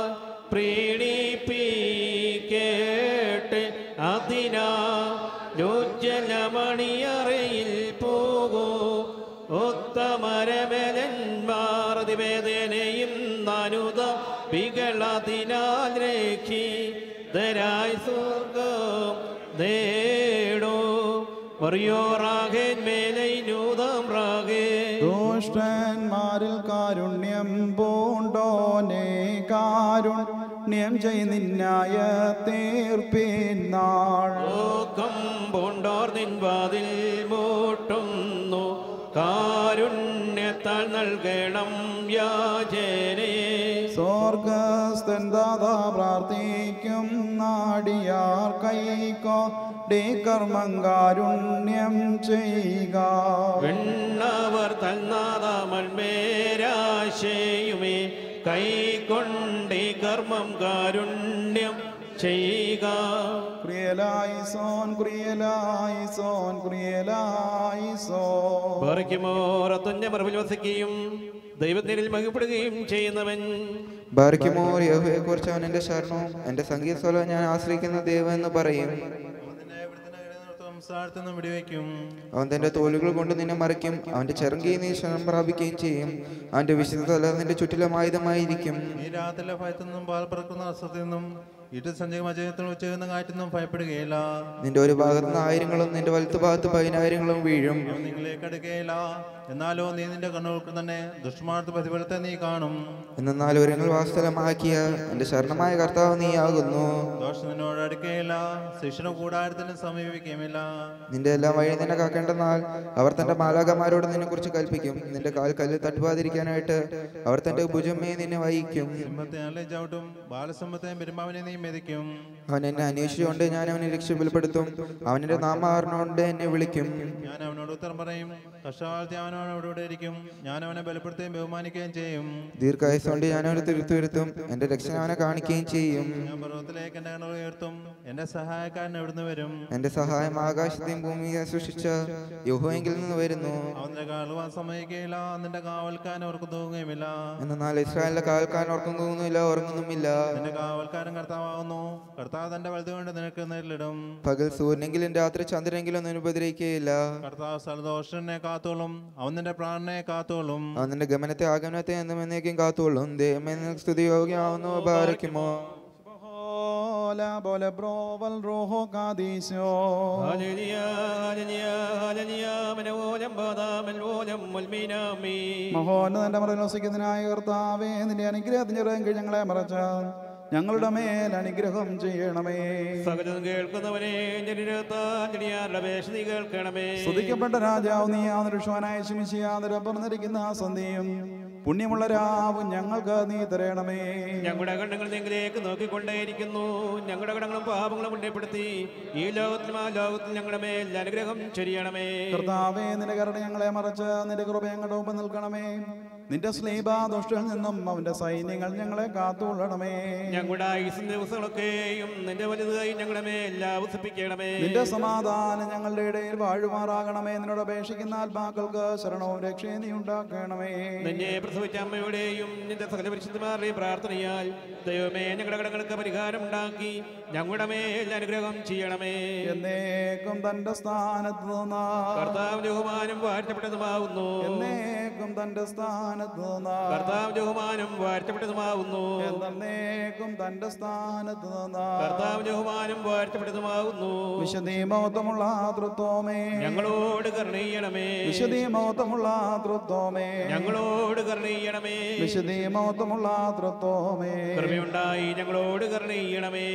പ്രീണിപ്പിക്കേട്ട് അതിനാ ലോജ്ജലമണിയറയിൽ പോകൂ ഉത്തമരമലന്മാർ അതിവേദനയും നാനുത വികളതിനാൽ രക്ഷി ധരായി സ്വർഗം നേടൂ മറിയോറാകേൻ മേലൈ നൂതം റാകേ ദുഷ്ടന്മാരിൽ കാരുണ്യം പൂണ്ടോനെ കാരുണ്യം ചെയ് നിന്നായ തീർപ്പിനാൾ ലോകം പൂണ്ടോർ നിൻവാതിൽ മൂട്ടുന്നു കാരുണ്യത്താൽ നൽകണം യാചനേ സ്വർഗസ്ഥൻ ദാതാ പ്രാർത്ഥിക്കും നാടിയാർ കൈക്കോ ഡേ കർമ്മം കാരുണ്യം ചെയ്യുക വെണ്ണവർ തന്നാതാമൽ മേരാശയുമേ കൈകൊണ്ടേ കർമ്മം കാരുണ്യം ചെയ്യുക ക്രിയലായി സോൻ ക്രിയലായി സോൻ ക്രിയലായി സോൻ പറിക്കുമോറത്തുഞ്ഞ മറവിൽ വസിക്കുകയും ദൈവത്തിനിൽ മകിപ്പെടുകയും ചെയ്യുന്നവൻ ബാർക്കിമോർ യഹോയെ കുറിച്ച് അവൻ എൻ്റെ ശരണവും എൻ്റെ സംഗീത സ്വലം ഞാൻ ആശ്രയിക്കുന്ന ദൈവം എന്ന് പറയും സംസാരത്തിൽ വെടിവെക്കും അവൻ തന്റെ തോലുകൾ കൊണ്ട് നിന്നെ മറിക്കും അവന്റെ ചെറുങ്കി നീ ശരണം പ്രാപിക്കുകയും ചെയ്യും അവന്റെ വിശുദ്ധ തല നിന്റെ ചുറ്റിലും ആയുധമായിരിക്കും ഈ രാത്രിയിലെ ഭയത്തിൽ നിന്നും പാൽ പറക്കുന്ന അസ്വത്തിൽ നിന്നും ഇട്ട് സഞ്ചയ മജയത്തിൽ ഉച്ചയുന്ന കാറ്റിൽ നിന്നും ഭയപ്പെടുകയില്ല നിന്റെ ഒരു ഭാഗത്ത് നിന്ന് ആയിരങ്ങളും നിന്റെ വലത്തു ഭാഗത്ത് പതിനായിരങ്ങളും വീഴും ഇവ നിങ്ങളിലേക്ക് അടുക്കുകയില്ല എന്നാലോ നീ നിന്റെ കണ്ണുകൾക്ക് തന്നെ ദുഷ്മാർത്ത പ്രതിഫലത്തെ നീ കാണും എന്നാൽ ഒരുങ്ങൾ വാസ്തലമാക്കിയ എന്റെ ശരണമായ കർത്താവ് നീയാകുന്നു ദോഷം നിന്നോട് അടുക്കുകയില്ല ശിക്ഷണ കൂടാരത്തിന് സമീപിക്കുകയുമില്ല നിന്റെ എല്ലാ വഴി നിന്നെ കാക്കേണ്ടെന്നാൽ അവർ തന്റെ മാലാകമാരോട് നിന്നെ കുറിച്ച് കൽപ്പിക്കും നിന്റെ കാൽ കല്ല് തട്ടുവാതിരിക്കാനായിട്ട് അവർ തന്റെ ഭുജമേ നിന്നെ വഹിക്കും സിംഹത്തെ നല്ല ചവിട്ടും ബാലസിംഹത്തെയും പെരുമ്പാവിനെ നീ മെതിക്കും അവൻ എന്നെ അന്വേഷിച്ചുകൊണ്ട് ഞാൻ അവനെ രക്ഷപ്പെടുത്തും അവന്റെ നാമാറിനോണ്ട് എന്നെ വിളിക്കും ഞാൻ അവനോട് ഉത്തരം പറയും കഷ്ടകാലത്തെ അവനോട് ഇവിടെ ഇരിക്കും ഞാൻ അവനെ ബലപ്പെടുത്തുകയും ബഹുമാനിക്കുകയും ചെയ്യും ദീർഘായുസോണ്ട് ഞാൻ അവനെ തിരുത്തു വരുത്തും എന്റെ രക്ഷ അവനെ കാണിക്കുകയും ചെയ്യും ഞാൻ പർവ്വതത്തിലേക്ക് എന്റെ കണ്ണുകൾ ഉയർത്തും എന്റെ സഹായക്കാരൻ എവിടുന്ന് വരും എന്റെ സഹായം ആകാശത്തെയും ഭൂമിയെ സൃഷ്ടിച്ച യഹോയെങ്കിൽ നിന്ന് വരുന്നു അവന്റെ കാലുവാൻ സമ്മതിക്കുകയില്ല നിന്റെ കാവൽക്കാരൻ അവർക്ക് തൂങ്ങുകയുമില്ല എന്നാൽ ഇസ്രായേലിന്റെ കാൽക്കാൻ ഓർക്കുന്നുമില്ല ഉറങ്ങുന്നുമില്ല നിന്റെ കാവൽക്കാരൻ കർത്താവാകുന്നു കർത്താവ് തന്റെ വലുതുകൊണ്ട് നിനക്ക് നേരിടും പകൽ സൂര്യനെങ്കിലും രാത്രി ചന്ദ്രനെങ്കിലും ഒന്നും ഉപദ്രവിക്കുകയില്ല കർത്താവ് സ്ഥലദോഷനെ കാത്തോളും അവൻ നിന്റെ പ്രാണനെ കാത്തോളും അവൻ നിന്റെ ഗമനത്തെ ആഗമനത്തെ എന്നും എന്നേക്കും കാത്തുകൊള്ളും ദൈവമേ നിനക്ക് സ്തുതി യോഗ്യമാവുന്നു ഭാരിക്കുമോ ശുഭഹോല പോല ബ്രോവൽ റോഹോ കാദീശോ ഹല്ലേലൂയ, ഹല്ലേലൂയ, ഹല്ലേലൂയ, മനോലം ബാദാമൽ ഓലം മുൽമീനാമീ. മഹോന്നതന്റെ മറനോസിക്കുന്നതിനായ കർത്താവേ നിന്റെ അനുഗ്രഹത്തിന്റെ ഇറങ്ങി ഞങ്ങളെ മറച്ച ഞങ്ങളുടെ മേൽ അനുഗ്രഹം ചെയ്യണമേ സകലതും കേൾക്കുന്നവനെ ജനിരത്താരുടെ അപേക്ഷ നീ കേൾക്കണമേ സ്തുതിക്കപ്പെട്ട രാജാവ് നീ ആദർശവാനായ ശിമിശിയാതിരപ്പറന്നിരിക്കുന്ന സന്ധിയും പുണ്യമുള്ള രാവും ഞങ്ങൾക്ക് നീ തരണമേ ഞങ്ങളുടെ കണ്ണുകൾ നിങ്ങളിലേക്ക് നോക്കിക്കൊണ്ടേയിരിക്കുന്നു ഞങ്ങളുടെ കടങ്ങളും പാപങ്ങളും ഉണ്ണിപ്പെടുത്തി ഈ ലോകത്തിലും ആ ലോകത്തിൽ ഞങ്ങളുടെ മേൽ അനുഗ്രഹം ചൊരിയണമേ കർത്താവേ നിന്റെ കരുണ ഞങ്ങളെ മറച്ച് നിന്റെ കൃപ ഞങ്ങളുടെ മുമ്പ് നിൽക്കണമേ നിന്റെ സ്ലീബ ദുഷ്ടനിൽ നിന്നും അവന്റെ സൈന്യങ്ങൾ ഞങ്ങളെ കാത്തുകൊള്ളണമേ ഞങ്ങളുടെ ആയുസിന്റെ ദിവസങ്ങളൊക്കെയും നിന്റെ വലുതായി ഞങ്ങളുടെ മേൽ ആവസിപ്പിക്കണമേ നിന്റെ സമാധാനം ഞങ്ങളുടെ ഇടയിൽ വാഴുമാറാകണമേ നിന്നോട് അപേക്ഷിക്കുന്ന ആത്മാക്കൾക്ക് ശരണവും രക്ഷയും നീ ഉണ്ടാക്കണമേ നിന്നെ പ്രസവിച്ച അമ്മയുടെയും നിന്റെ സകല പരിശുദ്ധമാരുടെയും പ്രാർത്ഥനയാൽ ദൈവമേ ഞങ്ങളുടെ കടങ്ങൾക്ക് പരിഹാരം ഉണ്ടാക്കി ഞങ്ങളുടെ മേൽ അനുഗ്രഹം ചെയ്യണമേ എന്നേക്കും തന്റെ സ്ഥാനത്ത് നിന്നാ കർത്താവ് ബഹുമാനം വാഴ്ത്തപ്പെട്ടതുമാവുന്നു എന്നേക്കും തന്റെ സ്ഥാനത്ത് നിന്നാ കർത്താവ് ബഹുമാനം വാഴ്ത്തപ്പെട്ടതുമാവുന്നു എന്നേക്കും തന്റെ സ്ഥാനത്ത് നിന്നാ കർത്താവ് ബഹുമാനം വാഴ്ത്തപ്പെട്ടതുമാവുന്നു വിശദീമോത്തമുള്ള തൃത്വമേ ഞങ്ങളോട് കരുണയ്യണമേ വിശദീമോത്തമുള്ള തൃത്വമേ ഞങ്ങളോട് കരുണയ്യണമേ വിശദീമോത്തമുള്ള തൃത്വമേ കൃപയുണ്ടായി ഞങ്ങളോട് കരുണയ്യണമേ നീ എന്നേ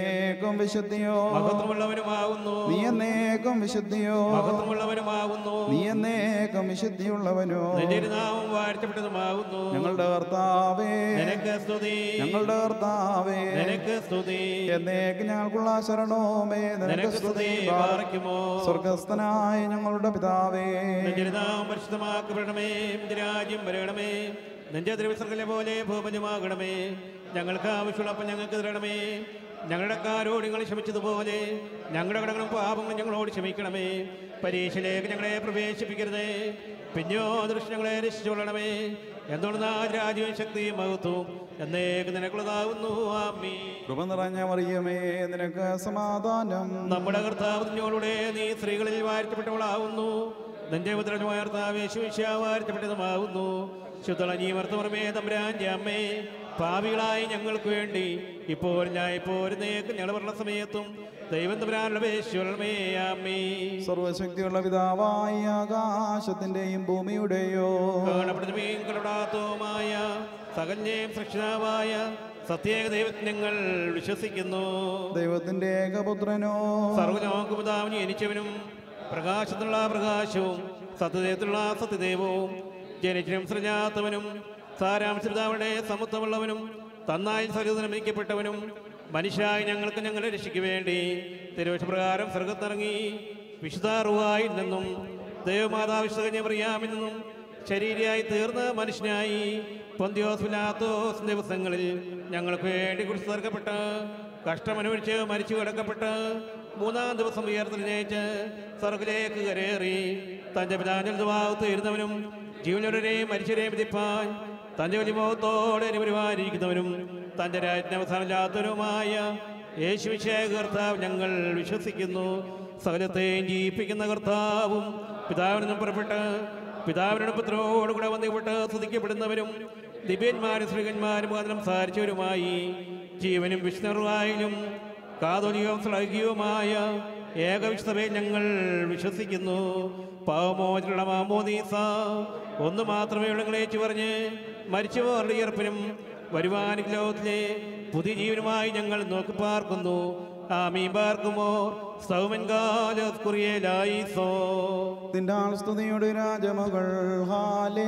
എന്നേക്കും വിശുദ്ധിയോ മഹത്വമുള്ളവനുമാകുന്നു നീ എന്നേക്കും വിശുദ്ധിയോ മഹത്വമുള്ളവനുമാകുന്നു നീ എന്നേക്കും വിശുദ്ധിയുള്ളവനോ നിന്റെ നാമം വാഴ്ത്തപ്പെട്ടതുമാകുന്നു ഞങ്ങളുടെ കർത്താവേ നിനക്ക് സ്തുതി ഞങ്ങളുടെ കർത്താവേ നിനക്ക് സ്തുതി എന്നേക്ക് ഞങ്ങൾക്കുള്ള ശരണോമേ നിനക്ക് നിനക്ക് സ്തുതി സ്തുതി പാർക്കുമോ സ്വർഗസ്ഥനായ ഞങ്ങളുടെ പിതാവേ നിന്റെ നാമം പരിശുദ്ധമാക്കപ്പെടണമേ നിന്റെ രാജ്യം വരണമേ നിന്റെ തിരുവിസർഗലെ പോലെ ഭൂപജമാകണമേ ഞങ്ങൾക്ക് ആവശ്യമുള്ള അപ്പം ഞങ്ങൾക്ക് തരണമേ ഞങ്ങളുടെ കാരോട് നിങ്ങൾ ക്ഷമിച്ചതുപോലെ ഞങ്ങളുടെ കടങ്ങളും പാപങ്ങളും ഞങ്ങളോട് ക്ഷമിക്കണമേ പരീക്ഷയിലേക്ക് ഞങ്ങളെ പ്രവേശിപ്പിക്കരുതേ പിന്നെയോ ദൃശ്യം ഞങ്ങളെ രക്ഷിച്ചുകൊള്ളണമേ എന്തുകൊണ്ടാ രാജ്യവും ശക്തിയും മഹത്വവും എന്നേക്ക് നിനക്കുള്ളതാകുന്നു ആമീ കൃപ നിറഞ്ഞ മറിയമേ നിനക്ക് സമാധാനം നമ്മുടെ കർത്താവ് നിന്നോടുകൂടെ നീ സ്ത്രീകളിൽ വാഴ്ത്തപ്പെട്ടവളാവുന്നു നിന്റെ പുത്രനുമായ കർത്താവ് യേശുവിശ വാഴ്ത്തപ്പെട്ടതുമാവുന്നു ശുദ്ധള ജീവർത്തമർമേ തമ്പുരാൻ്റെ അമ്മേ പാവികളായി ഞങ്ങൾക്ക് വേണ്ടി ഇപ്പോൾ ഞാൻ ഇപ്പോൾ നേക്ക് ഞങ്ങൾ പറഞ്ഞ സമയത്തും ദൈവം തമ്പുരാനുള്ള വേശ്വരമേ അമ്മേ സർവശക്തിയുള്ള പിതാവായ ആകാശത്തിന്റെയും ഭൂമിയുടെയോ കാണപ്പെടുന്നവയും കലടാത്തവുമായ സകന്യയും സൃഷ്ടാവായ സത്യേക ദൈവത്തിൽ ഞങ്ങൾ വിശ്വസിക്കുന്നു ദൈവത്തിന്റെ ഏകപുത്രനോ സർവലോകപിതാവിനെ എനിച്ചവനും പ്രകാശത്തിലുള്ള പ്രകാശവും സത്യദേവത്തിലുള്ള സത്യദേവവും ജനിച്ചനും സൃജാത്തവനും സാരാംശപിതാവുടെ സമത്വമുള്ളവനും തന്നായി സരിതനം നീക്കപ്പെട്ടവനും മനുഷ്യായി ഞങ്ങൾക്ക് ഞങ്ങളെ രക്ഷിക്കു വേണ്ടി തിരുവശപ്രകാരം സ്വർഗത്തിറങ്ങി വിശുദ്ധാറുവായിൽ നിന്നും ദൈവമാതാവിശുദ്ധ പറയാമിൽ നിന്നും ശരീരയായി തീർന്ന മനുഷ്യനായി പൊന്തിയോസ് പിലാത്തോസ് ദിവസങ്ങളിൽ ഞങ്ങൾക്ക് വേണ്ടി കുറിച്ച് തീർക്കപ്പെട്ട് കഷ്ടമനുഭവിച്ച് മരിച്ചു കിടക്കപ്പെട്ട് മൂന്നാം ദിവസം ഉയർത്തെഴുന്നേറ്റ് സ്വർഗിലേക്ക് കരേറി തന്റെ പിതാവിൽ ദുവാകത്ത് ഇരുന്നവനും ജീവനവരെയും മരിച്ചവരെയും വിധിപ്പാൻ തന്റെ വലിമോത്തോടെ അനുപരിമാനിരിക്കുന്നവനും തന്റെ രാജ്ഞവസാനമില്ലാത്തവനുമായ യേശുവിശേഖ കർത്താവ് ഞങ്ങൾ വിശ്വസിക്കുന്നു സകലത്തെയും ജീവിപ്പിക്കുന്ന കർത്താവും പിതാവിൽ നിന്നും പുറപ്പെട്ട് പിതാവിനോട് പുത്രനോട് കൂടെ വന്നുപെട്ട് സ്തുതിക്കപ്പെടുന്നവരും ദിവ്യന്മാരും ശ്രീകന്മാരും മുഖാന്തരം സംസാരിച്ചവരുമായി ജീവനും വിഷ്ണുവായാലും കാതോലികവും ശ്ലൈകികവുമായ ഏകവിശുദ്ധമേ ഞങ്ങൾ വിശ്വസിക്കുന്നു പാവമോചനുള്ള മാമോദീസ ഒന്ന് മാത്രമേ ഉള്ളങ്ങളേച്ചു പറഞ്ഞ് മരിച്ചവരുടെ ഈർപ്പിനും വരുവാൻ ലോകത്തിലെ പുതിയ ജീവനുമായി ഞങ്ങൾ നോക്കി പാർക്കുന്നു ആമീ പാർക്കുമോ സൗമൻ കാലക്കുറിയലായിസോ നിന്റെ ആൾ സ്തുതിയുടെ രാജമകൾ ഹാലേ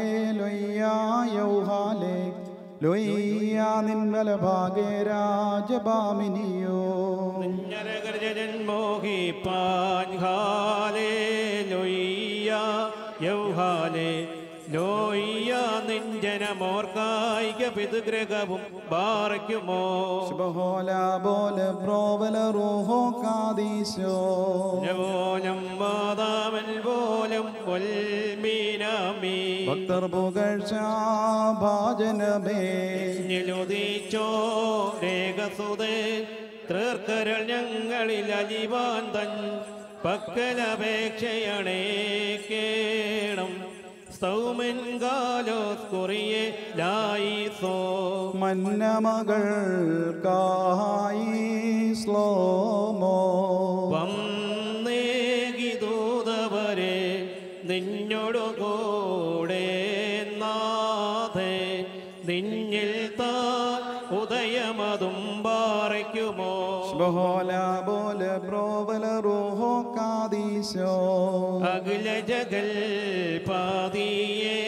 ലൊയ്യായൗ ഹാലേ ലൊയ്യ നിൻ വലഭാഗേ രാജഭാമിനിയോ ജന്മോഹിപ്പാൻ ഹാലേ ലൊയ്യ യൗഹാലേ ലോയ്യ നിഞ്ജനമോർക്കായിക പിതൃഗ്രഹവും ബാറയ്ക്കുമോ ശുഭഹോല ബോല ബ്രോവല റൂഹോ കാദീശോ ോലം മാതാവൻ പോലും പൊൽമീനാമീ ഭക്തർ പുകഴ്ച ഭാജനമേ ഞെലുദിച്ചോ രേഖസുതേ തൃക്കരൾ ഞങ്ങളിൽ അലിവാൻ തൻ പക്കലപേക്ഷയണേക്കേണം സൗമൻ കാലോസ് കുറിയെ ലായിസോ മന്നമകൾ കായി സ്ലോമോ വന്നേകി ദൂതവരെ നിന്നോടു കൂടെ നാഥേ നിന്നിൽ താൻ ഉദയമതും പാറയ്ക്കുമോ ശുഭഹോല ബോല ബ്രോവല റൂഹോ കാദീശോ അഖില ജഗൽ പാതിയേ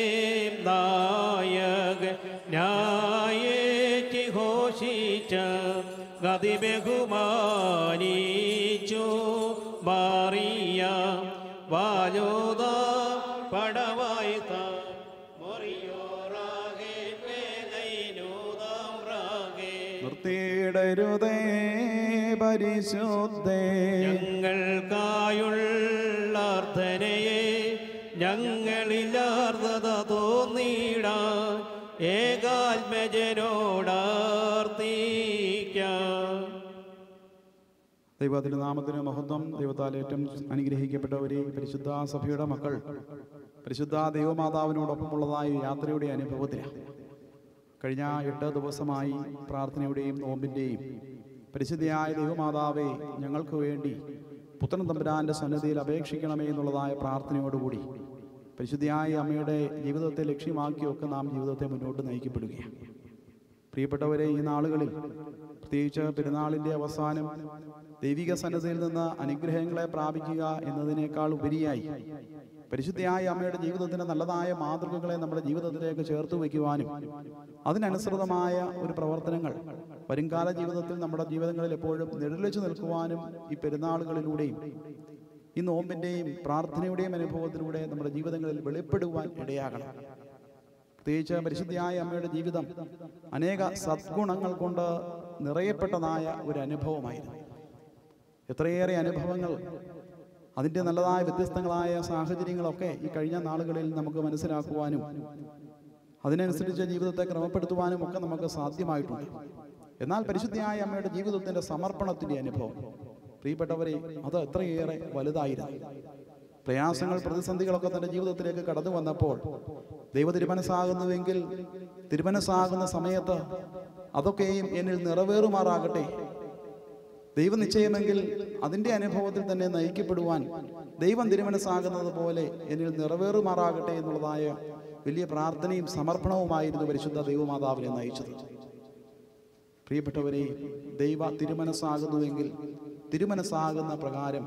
നായക ന്യായേറ്റി ഘോഷിച്ച ഗതി ബഹുമാനിച്ചു മാറിയ വാലോദ പടവായി മൊറിയോറാകെ വേലൈനൂതാം റാകെ നിർത്തിയിടരുതേ പരിശുദ്ധേ ഞങ്ങൾക്കായുള്ള അർത്ഥനയെ ഞങ്ങളിലാർദ്രത തോന്നിടാൻ ഏകാത്മജനോടാർത്തിക്കാം ദൈവത്തിന്റെ നാമത്തിന് മഹത്വം ദൈവത്താൽ ഏറ്റവും അനുഗ്രഹിക്കപ്പെട്ടവരെ പരിശുദ്ധ സഭയുടെ മക്കൾ പരിശുദ്ധ ദൈവമാതാവിനോടൊപ്പമുള്ളതായ യാത്രയുടെ അനുഭവത്തിലാണ് കഴിഞ്ഞ എട്ട് ദിവസമായി പ്രാർത്ഥനയുടെയും നോമ്പിൻ്റെയും പരിശുദ്ധിയായ ദൈവമാതാവെ ഞങ്ങൾക്ക് വേണ്ടി പുത്രൻ തമ്പുരാന്റെ സന്നിധിയിൽ അപേക്ഷിക്കണമേ എന്നുള്ളതായ പ്രാർത്ഥനയോടുകൂടി പരിശുദ്ധിയായ അമ്മയുടെ ജീവിതത്തെ ലക്ഷ്യമാക്കിയൊക്കെ നാം ജീവിതത്തെ മുന്നോട്ട് നയിക്കപ്പെടുകയാണ് പ്രിയപ്പെട്ടവരെ ഈ നാളുകളിൽ പ്രത്യേകിച്ച് പെരുന്നാളിൻ്റെ അവസാനം ദൈവിക സന്നദ്ധയിൽ നിന്ന് അനുഗ്രഹങ്ങളെ പ്രാപിക്കുക എന്നതിനേക്കാൾ ഉപരിയായി പരിശുദ്ധിയായ അമ്മയുടെ ജീവിതത്തിന് നല്ലതായ മാതൃകകളെ നമ്മുടെ ജീവിതത്തിലേക്ക് ചേർത്ത് വയ്ക്കുവാനും അതിനനുസൃതമായ ഒരു പ്രവർത്തനങ്ങൾ വരുംകാല ജീവിതത്തിൽ നമ്മുടെ ജീവിതങ്ങളിൽ എപ്പോഴും നിഴലിച്ചു നിൽക്കുവാനും ഈ പെരുന്നാളുകളിലൂടെയും ഈ നോമ്പിൻ്റെയും പ്രാർത്ഥനയുടെയും അനുഭവത്തിലൂടെ നമ്മുടെ ജീവിതങ്ങളിൽ വെളിപ്പെടുവാൻ ഇടയാകണം പ്രത്യേകിച്ച് പരിശുദ്ധിയായ അമ്മയുടെ ജീവിതം അനേക സദ്ഗുണങ്ങൾ കൊണ്ട് നിറയപ്പെട്ടതായ ഒരു അനുഭവമായിരുന്നു എത്രയേറെ അനുഭവങ്ങൾ അതിൻ്റെ നല്ലതായ വ്യത്യസ്തങ്ങളായ സാഹചര്യങ്ങളൊക്കെ ഈ കഴിഞ്ഞ നാളുകളിൽ നമുക്ക് മനസ്സിലാക്കുവാനും അതിനനുസരിച്ച് ജീവിതത്തെ ക്രമപ്പെടുത്തുവാനും ഒക്കെ നമുക്ക് സാധ്യമായിട്ടുണ്ട് എന്നാൽ പരിശുദ്ധിയായ അമ്മയുടെ ജീവിതത്തിൻ്റെ സമർപ്പണത്തിൻ്റെ അനുഭവം പ്രിയപ്പെട്ടവരെ അത് എത്രയേറെ വലുതായിരുന്നു പ്രയാസങ്ങൾ പ്രതിസന്ധികളൊക്കെ തൻ്റെ ജീവിതത്തിലേക്ക് കടന്നു വന്നപ്പോൾ ദൈവ തിരുമനസ്സാകുന്നുവെങ്കിൽ തിരുമനസ്സാകുന്ന സമയത്ത് അതൊക്കെയും എന്നിൽ നിറവേറുമാറാകട്ടെ ദൈവനിശ്ചയമെങ്കിൽ അതിൻ്റെ അനുഭവത്തിൽ തന്നെ നയിക്കപ്പെടുവാൻ ദൈവം തിരുമനസ്സാകുന്നത് പോലെ എന്നിൽ നിറവേറുമാറാകട്ടെ എന്നുള്ളതായ വലിയ പ്രാർത്ഥനയും സമർപ്പണവുമായിരുന്നു പരിശുദ്ധ ദൈവമാതാവിനെ നയിച്ചത് പ്രിയപ്പെട്ടവരെ ദൈവ തിരുമനസ്സാകുന്നുവെങ്കിൽ തിരുമനസ്സാകുന്ന പ്രകാരം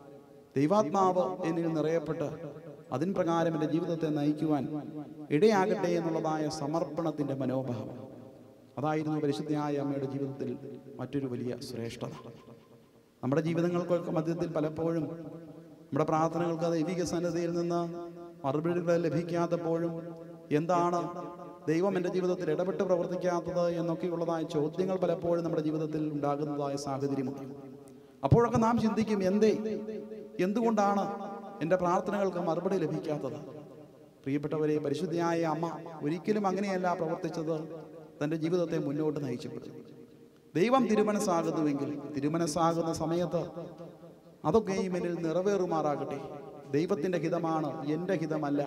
ദൈവാത്മാവ് എന്നിൽ നിറയപ്പെട്ട് അതിൻ പ്രകാരം എൻ്റെ ജീവിതത്തെ നയിക്കുവാൻ ഇടയാകട്ടെ എന്നുള്ളതായ സമർപ്പണത്തിൻ്റെ മനോഭാവം അതായിരുന്നു പരിശുദ്ധയായ അമ്മയുടെ ജീവിതത്തിൽ മറ്റൊരു വലിയ ശ്രേഷ്ഠത നമ്മുടെ ജീവിതങ്ങൾക്കൊക്കെ മധ്യത്തിൽ പലപ്പോഴും നമ്മുടെ പ്രാർത്ഥനകൾക്ക് ദൈവിക സന്നദ്ധയിൽ നിന്ന് മറുപടികൾ ലഭിക്കാത്തപ്പോഴും എന്താണ് ദൈവം എൻ്റെ ജീവിതത്തിൽ ഇടപെട്ട് പ്രവർത്തിക്കാത്തത് എന്നൊക്കെയുള്ളതായ ചോദ്യങ്ങൾ പലപ്പോഴും നമ്മുടെ ജീവിതത്തിൽ ഉണ്ടാകുന്നതായ സാഹചര്യമുണ്ട് അപ്പോഴൊക്കെ നാം ചിന്തിക്കും എന്തേ എന്തുകൊണ്ടാണ് എൻ്റെ പ്രാർത്ഥനകൾക്ക് മറുപടി ലഭിക്കാത്തത് പ്രിയപ്പെട്ടവരെ പരിശുദ്ധിയായ അമ്മ ഒരിക്കലും അങ്ങനെയല്ല പ്രവർത്തിച്ചത് തൻ്റെ ജീവിതത്തെ മുന്നോട്ട് നയിച്ചപ്പെടും ദൈവം തിരുമനസ്സാകുന്നുവെങ്കിൽ തിരുമനസ്സാകുന്ന സമയത്ത് അതൊക്കെയും എന്നിൽ നിറവേറുമാറാകട്ടെ ദൈവത്തിൻ്റെ ഹിതമാണ് എൻ്റെ ഹിതമല്ല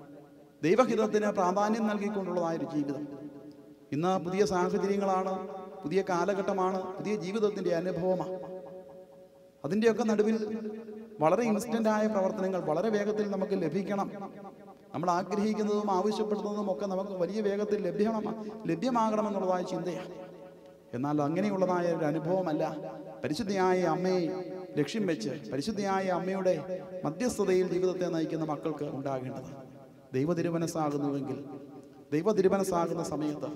ദൈവഹിതത്തിന് പ്രാധാന്യം നൽകിക്കൊണ്ടുള്ളതായൊരു ജീവിതം ഇന്ന് പുതിയ സാഹചര്യങ്ങളാണ് പുതിയ കാലഘട്ടമാണ് പുതിയ ജീവിതത്തിൻ്റെ അനുഭവമാണ് അതിൻ്റെയൊക്കെ നടുവിൽ വളരെ ഇൻസ്റ്റൻ്റ് ആയ പ്രവർത്തനങ്ങൾ വളരെ വേഗത്തിൽ നമുക്ക് ലഭിക്കണം നമ്മൾ ആഗ്രഹിക്കുന്നതും ആവശ്യപ്പെടുന്നതും ഒക്കെ നമുക്ക് വലിയ വേഗത്തിൽ ലഭ്യമാണ് ലഭ്യമാകണമെന്നുള്ളതായ ചിന്തയാണ് എന്നാൽ അങ്ങനെയുള്ളതായ ഒരു അനുഭവമല്ല പരിശുദ്ധിയായ അമ്മയെ ലക്ഷ്യം വെച്ച് പരിശുദ്ധിയായ അമ്മയുടെ മധ്യസ്ഥതയിൽ ജീവിതത്തെ നയിക്കുന്ന മക്കൾക്ക് ഉണ്ടാകേണ്ടത് ദൈവ തിരുമനസ്സാകുന്നുവെങ്കിൽ ദൈവ തിരുമനസ്സാകുന്ന സമയത്ത്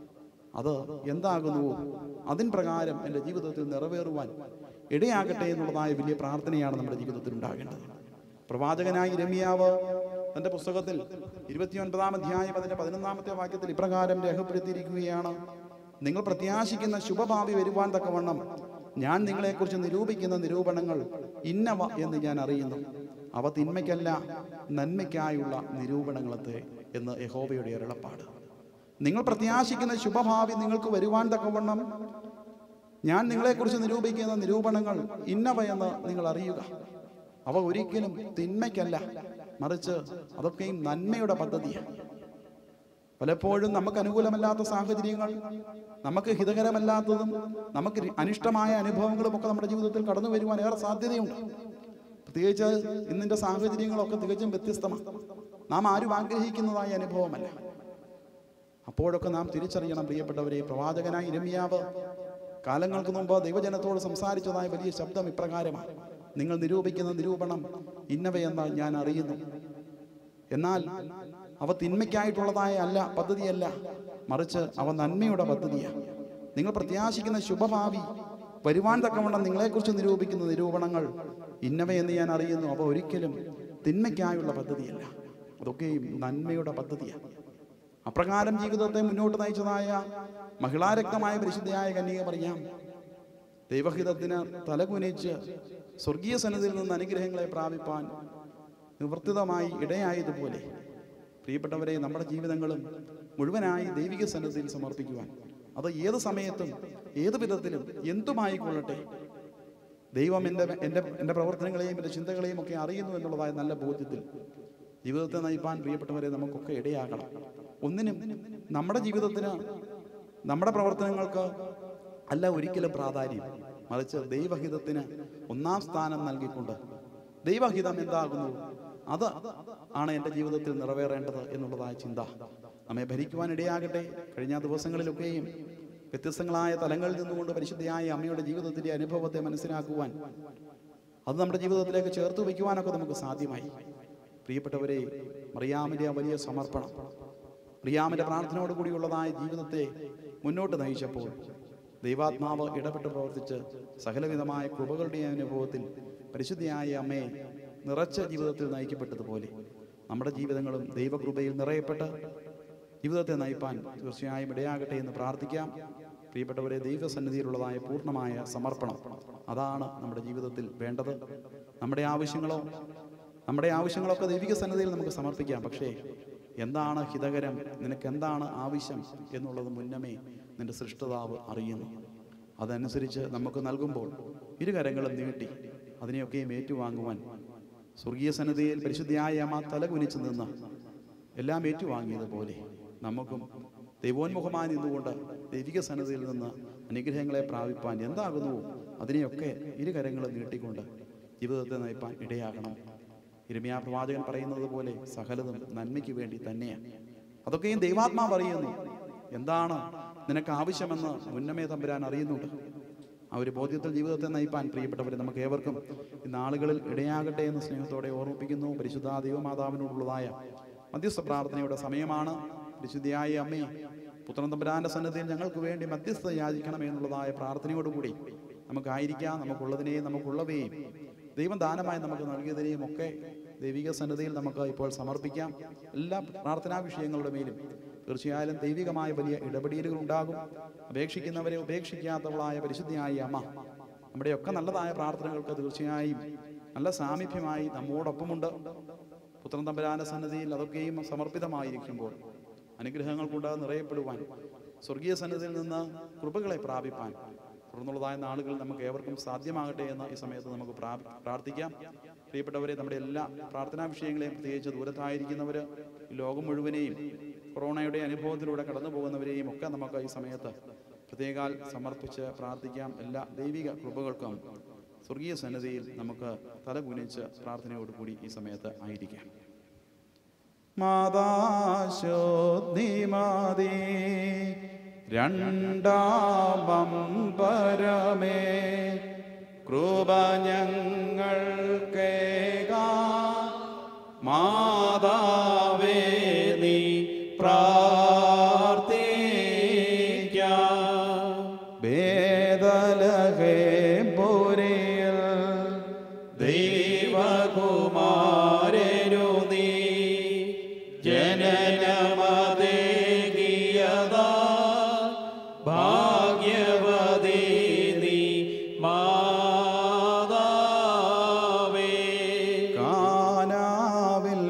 അത് എന്താകുന്നുവോ അതിൻ പ്രകാരം എൻ്റെ ജീവിതത്തിൽ നിറവേറുവാൻ ഇടയാകട്ടെ എന്നുള്ളതായ വലിയ പ്രാർത്ഥനയാണ് നമ്മുടെ ജീവിതത്തിൽ ഉണ്ടാകേണ്ടത് പ്രവാചകനായി രമ്യാവ് തന്റെ പുസ്തകത്തിൽ ഇരുപത്തിയൊൻപതാം അധ്യായം അതിന്റെ പതിനൊന്നാമത്തെ വാക്യത്തിൽ ഇപ്രകാരം രേഖപ്പെടുത്തിയിരിക്കുകയാണ് നിങ്ങൾ പ്രത്യാശിക്കുന്ന ശുഭഭാവി വരുവാൻ തക്കവണ്ണം ഞാൻ നിങ്ങളെക്കുറിച്ച് നിരൂപിക്കുന്ന നിരൂപണങ്ങൾ ഇന്നവ എന്ന് ഞാൻ അറിയുന്നു അവ തിന്മയ്ക്കല്ല നന്മയ്ക്കായുള്ള നിരൂപണങ്ങളത്തെ എന്ന് യഹോബയുടെ അരുളപ്പാട് നിങ്ങൾ പ്രത്യാശിക്കുന്ന ശുഭഭാവി നിങ്ങൾക്ക് വരുവാൻ തക്കവണ്ണം ഞാൻ നിങ്ങളെക്കുറിച്ച് നിരൂപിക്കുന്ന നിരൂപണങ്ങൾ ഇന്നവ എന്ന് നിങ്ങൾ അറിയുക അവ ഒരിക്കലും തിന്മയ്ക്കല്ല മറിച്ച് അതൊക്കെയും നന്മയുടെ പദ്ധതിയാണ് പലപ്പോഴും നമുക്ക് അനുകൂലമല്ലാത്ത സാഹചര്യങ്ങൾ നമുക്ക് ഹിതകരമല്ലാത്തതും നമുക്ക് രി- അനിഷ്ടമായ അനുഭവങ്ങളും ഒക്കെ നമ്മുടെ ജീവിതത്തിൽ കടന്നു വരുവാൻ ഏറെ സാധ്യതയുണ്ട് പ്രത്യേകിച്ച് ഇന്നിൻ്റെ സാഹചര്യങ്ങളൊക്കെ തികച്ചും വ്യത്യസ്തമാണ് നാം ആരും ആഗ്രഹിക്കുന്നതായ അനുഭവമല്ല അപ്പോഴൊക്കെ നാം തിരിച്ചറിയണം പ്രിയപ്പെട്ടവരെ പ്രവാചകനായ ഇരമിയാവ് കാലങ്ങൾക്ക് മുമ്പ് ദൈവജനത്തോട് സംസാരിച്ചതായ വലിയ ശബ്ദം ഇപ്രകാരമാണ് നിങ്ങൾ നിരൂപിക്കുന്ന നിരൂപണം ഇന്നവയെന്ന് ഞാൻ അറിയുന്നു എന്നാൽ അവ തിന്മയ്ക്കായിട്ടുള്ളതായ അല്ല പദ്ധതിയല്ല മറിച്ച് അവ നന്മയുടെ പദ്ധതിയാണ് നിങ്ങൾ പ്രത്യാശിക്കുന്ന ശുഭഭാവി വരുവാൻ തക്കവണ്ണം നിങ്ങളെക്കുറിച്ച് നിരൂപിക്കുന്ന നിരൂപണങ്ങൾ ഇന്നവയെന്ന് ഞാൻ അറിയുന്നു അവ ഒരിക്കലും തിന്മയ്ക്കായുള്ള പദ്ധതിയല്ല അതൊക്കെയും നന്മയുടെ പദ്ധതിയാണ് അപ്രകാരം ജീവിതത്തെ മുന്നോട്ട് നയിച്ചതായ മഹിളാരക്തമായ പരിശുദ്ധയായ കന്യക പറയാം ദൈവഹിതത്തിന് തലകുനിച്ച് സ്വർഗീയ സന്നദ്ധിയിൽ നിന്ന് അനുഗ്രഹങ്ങളെ പ്രാപിപ്പാൻ നിവർത്തിതമായി ഇടയായതുപോലെ പ്രിയപ്പെട്ടവരെ നമ്മുടെ ജീവിതങ്ങളും മുഴുവനായി ദൈവിക സന്നദ്ധിയിൽ സമർപ്പിക്കുവാൻ അത് ഏത് സമയത്തും ഏത് വിധത്തിലും എന്തുമായിക്കൊള്ളട്ടെ ദൈവം എൻ്റെ എൻ്റെ എൻ്റെ പ്രവർത്തനങ്ങളെയും എൻ്റെ ചിന്തകളെയും ഒക്കെ അറിയുന്നു എന്നുള്ളതായ നല്ല ബോധ്യത്തിൽ ജീവിതത്തെ നയിപ്പാൻ പ്രിയപ്പെട്ടവരെ നമുക്കൊക്കെ ഇടയാകണം ഒന്നിനും നമ്മുടെ ജീവിതത്തിന് നമ്മുടെ പ്രവർത്തനങ്ങൾക്ക് അല്ല ഒരിക്കലും പ്രാധാന്യം മറിച്ച് ദൈവഹിതത്തിന് ഒന്നാം സ്ഥാനം നൽകിക്കൊണ്ട് ദൈവഹിതം എന്താകുന്നു അത് ആണ് എൻ്റെ ജീവിതത്തിൽ നിറവേറേണ്ടത് എന്നുള്ളതായ ചിന്ത നമ്മെ ഭരിക്കുവാൻ ഇടയാകട്ടെ കഴിഞ്ഞ ദിവസങ്ങളിലൊക്കെയും വ്യത്യസ്തങ്ങളായ തലങ്ങളിൽ നിന്നുകൊണ്ട് പരിശുദ്ധയായ അമ്മയുടെ ജീവിതത്തിൻ്റെ അനുഭവത്തെ മനസ്സിലാക്കുവാൻ അത് നമ്മുടെ ജീവിതത്തിലേക്ക് ചേർത്ത് വയ്ക്കുവാനൊക്കെ നമുക്ക് സാധ്യമായി പ്രിയപ്പെട്ടവരെ മറിയാമിൻ്റെ ആ വലിയ സമർപ്പണം മറിയാമിൻ്റെ പ്രാർത്ഥനയോട് കൂടിയുള്ളതായ ജീവിതത്തെ മുന്നോട്ട് നയിച്ചപ്പോൾ ദൈവാത്മാവ് ഇടപെട്ട് പ്രവർത്തിച്ച് സകലവിധമായ കൃപകളുടെ അനുഭവത്തിൽ പരിശുദ്ധിയായ അമ്മയെ നിറച്ച ജീവിതത്തിൽ നയിക്കപ്പെട്ടതുപോലെ നമ്മുടെ ജീവിതങ്ങളും ദൈവകൃപയിൽ നിറയപ്പെട്ട് ജീവിതത്തെ നയിപ്പാൻ തീർച്ചയായും ഇടയാകട്ടെ എന്ന് പ്രാർത്ഥിക്കാം പ്രിയപ്പെട്ടവരെ ദൈവസന്നിധിയിലുള്ളതായ പൂർണ്ണമായ സമർപ്പണം അതാണ് നമ്മുടെ ജീവിതത്തിൽ വേണ്ടത് നമ്മുടെ ആവശ്യങ്ങളോ നമ്മുടെ ആവശ്യങ്ങളൊക്കെ ദൈവിക സന്നിധിയിൽ നമുക്ക് സമർപ്പിക്കാം പക്ഷേ എന്താണ് ഹിതകരം നിനക്ക് എന്താണ് ആവശ്യം എന്നുള്ളത് മുന്നമേ നിന്റെ സൃഷ്ടതാവ് അറിയുന്നു അതനുസരിച്ച് നമുക്ക് നൽകുമ്പോൾ ഇരുകരങ്ങളും നീട്ടി അതിനെയൊക്കെയും ഏറ്റുവാങ്ങുവാൻ സ്വർഗീയ സന്നിധിയിൽ പരിശുദ്ധിയായ അമ്മ തലകുനിച്ച് നിന്ന് എല്ലാം ഏറ്റുവാങ്ങിയതുപോലെ നമുക്കും ദൈവോന്മുഖമായി നിന്നുകൊണ്ട് ദൈവിക സന്നദ്ധയിൽ നിന്ന് അനുഗ്രഹങ്ങളെ പ്രാപിപ്പാൻ എന്താകുന്നുവോ അതിനെയൊക്കെ ഇരുകരങ്ങളും നീട്ടിക്കൊണ്ട് ജീവിതത്തെ നയിപ്പാൻ ഇടയാകണം ഇരമിയാ പ്രവാചകൻ പറയുന്നത് പോലെ സകലതും നന്മയ്ക്ക് വേണ്ടി തന്നെയാണ് അതൊക്കെയും ദൈവാത്മാവ് അറിയുന്നു എന്താണ് നിനക്ക് ആവശ്യമെന്ന് മുന്നമേ തമ്പുരാൻ അറിയുന്നുണ്ട് ആ ഒരു ബോധ്യത്തിൽ ജീവിതത്തെ നയിപ്പാൻ പ്രിയപ്പെട്ടവരെ നമുക്ക് ഏവർക്കും ഈ നാളുകളിൽ ഇടയാകട്ടെ എന്ന് സ്നേഹത്തോടെ ഓർമ്മിപ്പിക്കുന്നു പരിശുദ്ധ ദൈവമാതാവിനോടുള്ളതായ മധ്യസ്ഥ പ്രാർത്ഥനയുടെ സമയമാണ് പരിശുദ്ധിയായ അമ്മേ പുത്രൻ തമ്പുരാന്റെ സന്നദ്ധയിൽ ഞങ്ങൾക്ക് വേണ്ടി മധ്യസ്ഥ യാചിക്കണമേ എന്നുള്ളതായ പ്രാർത്ഥനയോടുകൂടി നമുക്കായിരിക്കാം നമുക്കുള്ളതിനെയും നമുക്കുള്ളവയെയും ദൈവം ദാനമായി നമുക്ക് നൽകിയതിനെയും ഒക്കെ ദൈവിക സന്നദ്ധയിൽ നമുക്ക് ഇപ്പോൾ സമർപ്പിക്കാം എല്ലാ പ്രാർത്ഥനാ വിഷയങ്ങളുടെ മേലും തീർച്ചയായും ദൈവികമായ വലിയ ഇടപെടലുകൾ ഉണ്ടാകും അപേക്ഷിക്കുന്നവരെ ഉപേക്ഷിക്കാത്തവളായ പരിശുദ്ധിയായ അമ്മ നമ്മുടെയൊക്കെ നല്ലതായ പ്രാർത്ഥനകൾക്ക് തീർച്ചയായും നല്ല സാമീപ്യമായി നമ്മോടൊപ്പമുണ്ട് പുത്രൻ തമ്പരാന സന്നിധിയിൽ അതൊക്കെയും സമർപ്പിതമായിരിക്കുമ്പോൾ അനുഗ്രഹങ്ങൾ കൊണ്ട് നിറയപ്പെടുവാൻ സ്വർഗീയ സന്നിധിയിൽ നിന്ന് കൃപകളെ പ്രാപിപ്പാൻ തുടർന്നുള്ളതായ നാളുകൾ നമുക്ക് ഏവർക്കും സാധ്യമാകട്ടെ എന്ന് ഈ സമയത്ത് നമുക്ക് പ്രാ- പ്രാർത്ഥിക്കാം പ്രിയപ്പെട്ടവരെ നമ്മുടെ എല്ലാ പ്രാർത്ഥനാ വിഷയങ്ങളെയും പ്രത്യേകിച്ച് ദൂരത്തായിരിക്കുന്നവർ ഈ ലോകം മുഴുവനെയും കൊറോണയുടെ അനുഭവത്തിലൂടെ കടന്നു പോകുന്നവരെയും ഒക്കെ നമുക്ക് ഈ സമയത്ത് പ്രത്യേകാൽ സമർപ്പിച്ച് പ്രാർത്ഥിക്കാം എല്ലാ ദൈവിക കൃപകൾക്കും സ്വർഗീയ സന്നിധിയിൽ നമുക്ക് തലകുനിച്ച് പ്രാർത്ഥനയോടുകൂടി ഈ സമയത്ത് ആയിരിക്കാം മാതാശോദ്ധിമാതേ രണ്ടാമം പരമേ കൃപ ഞങ്ങൾക്കേക മാതാവേ നീ പ്രാർത്ഥിക്ക വേദലഹേ പുരിയിൽ ദൈവകുമാരനു നീ ജനനമതേകിയതാ ഭാഗ്യവതി നീ മാതാവേ കാനാവിൽ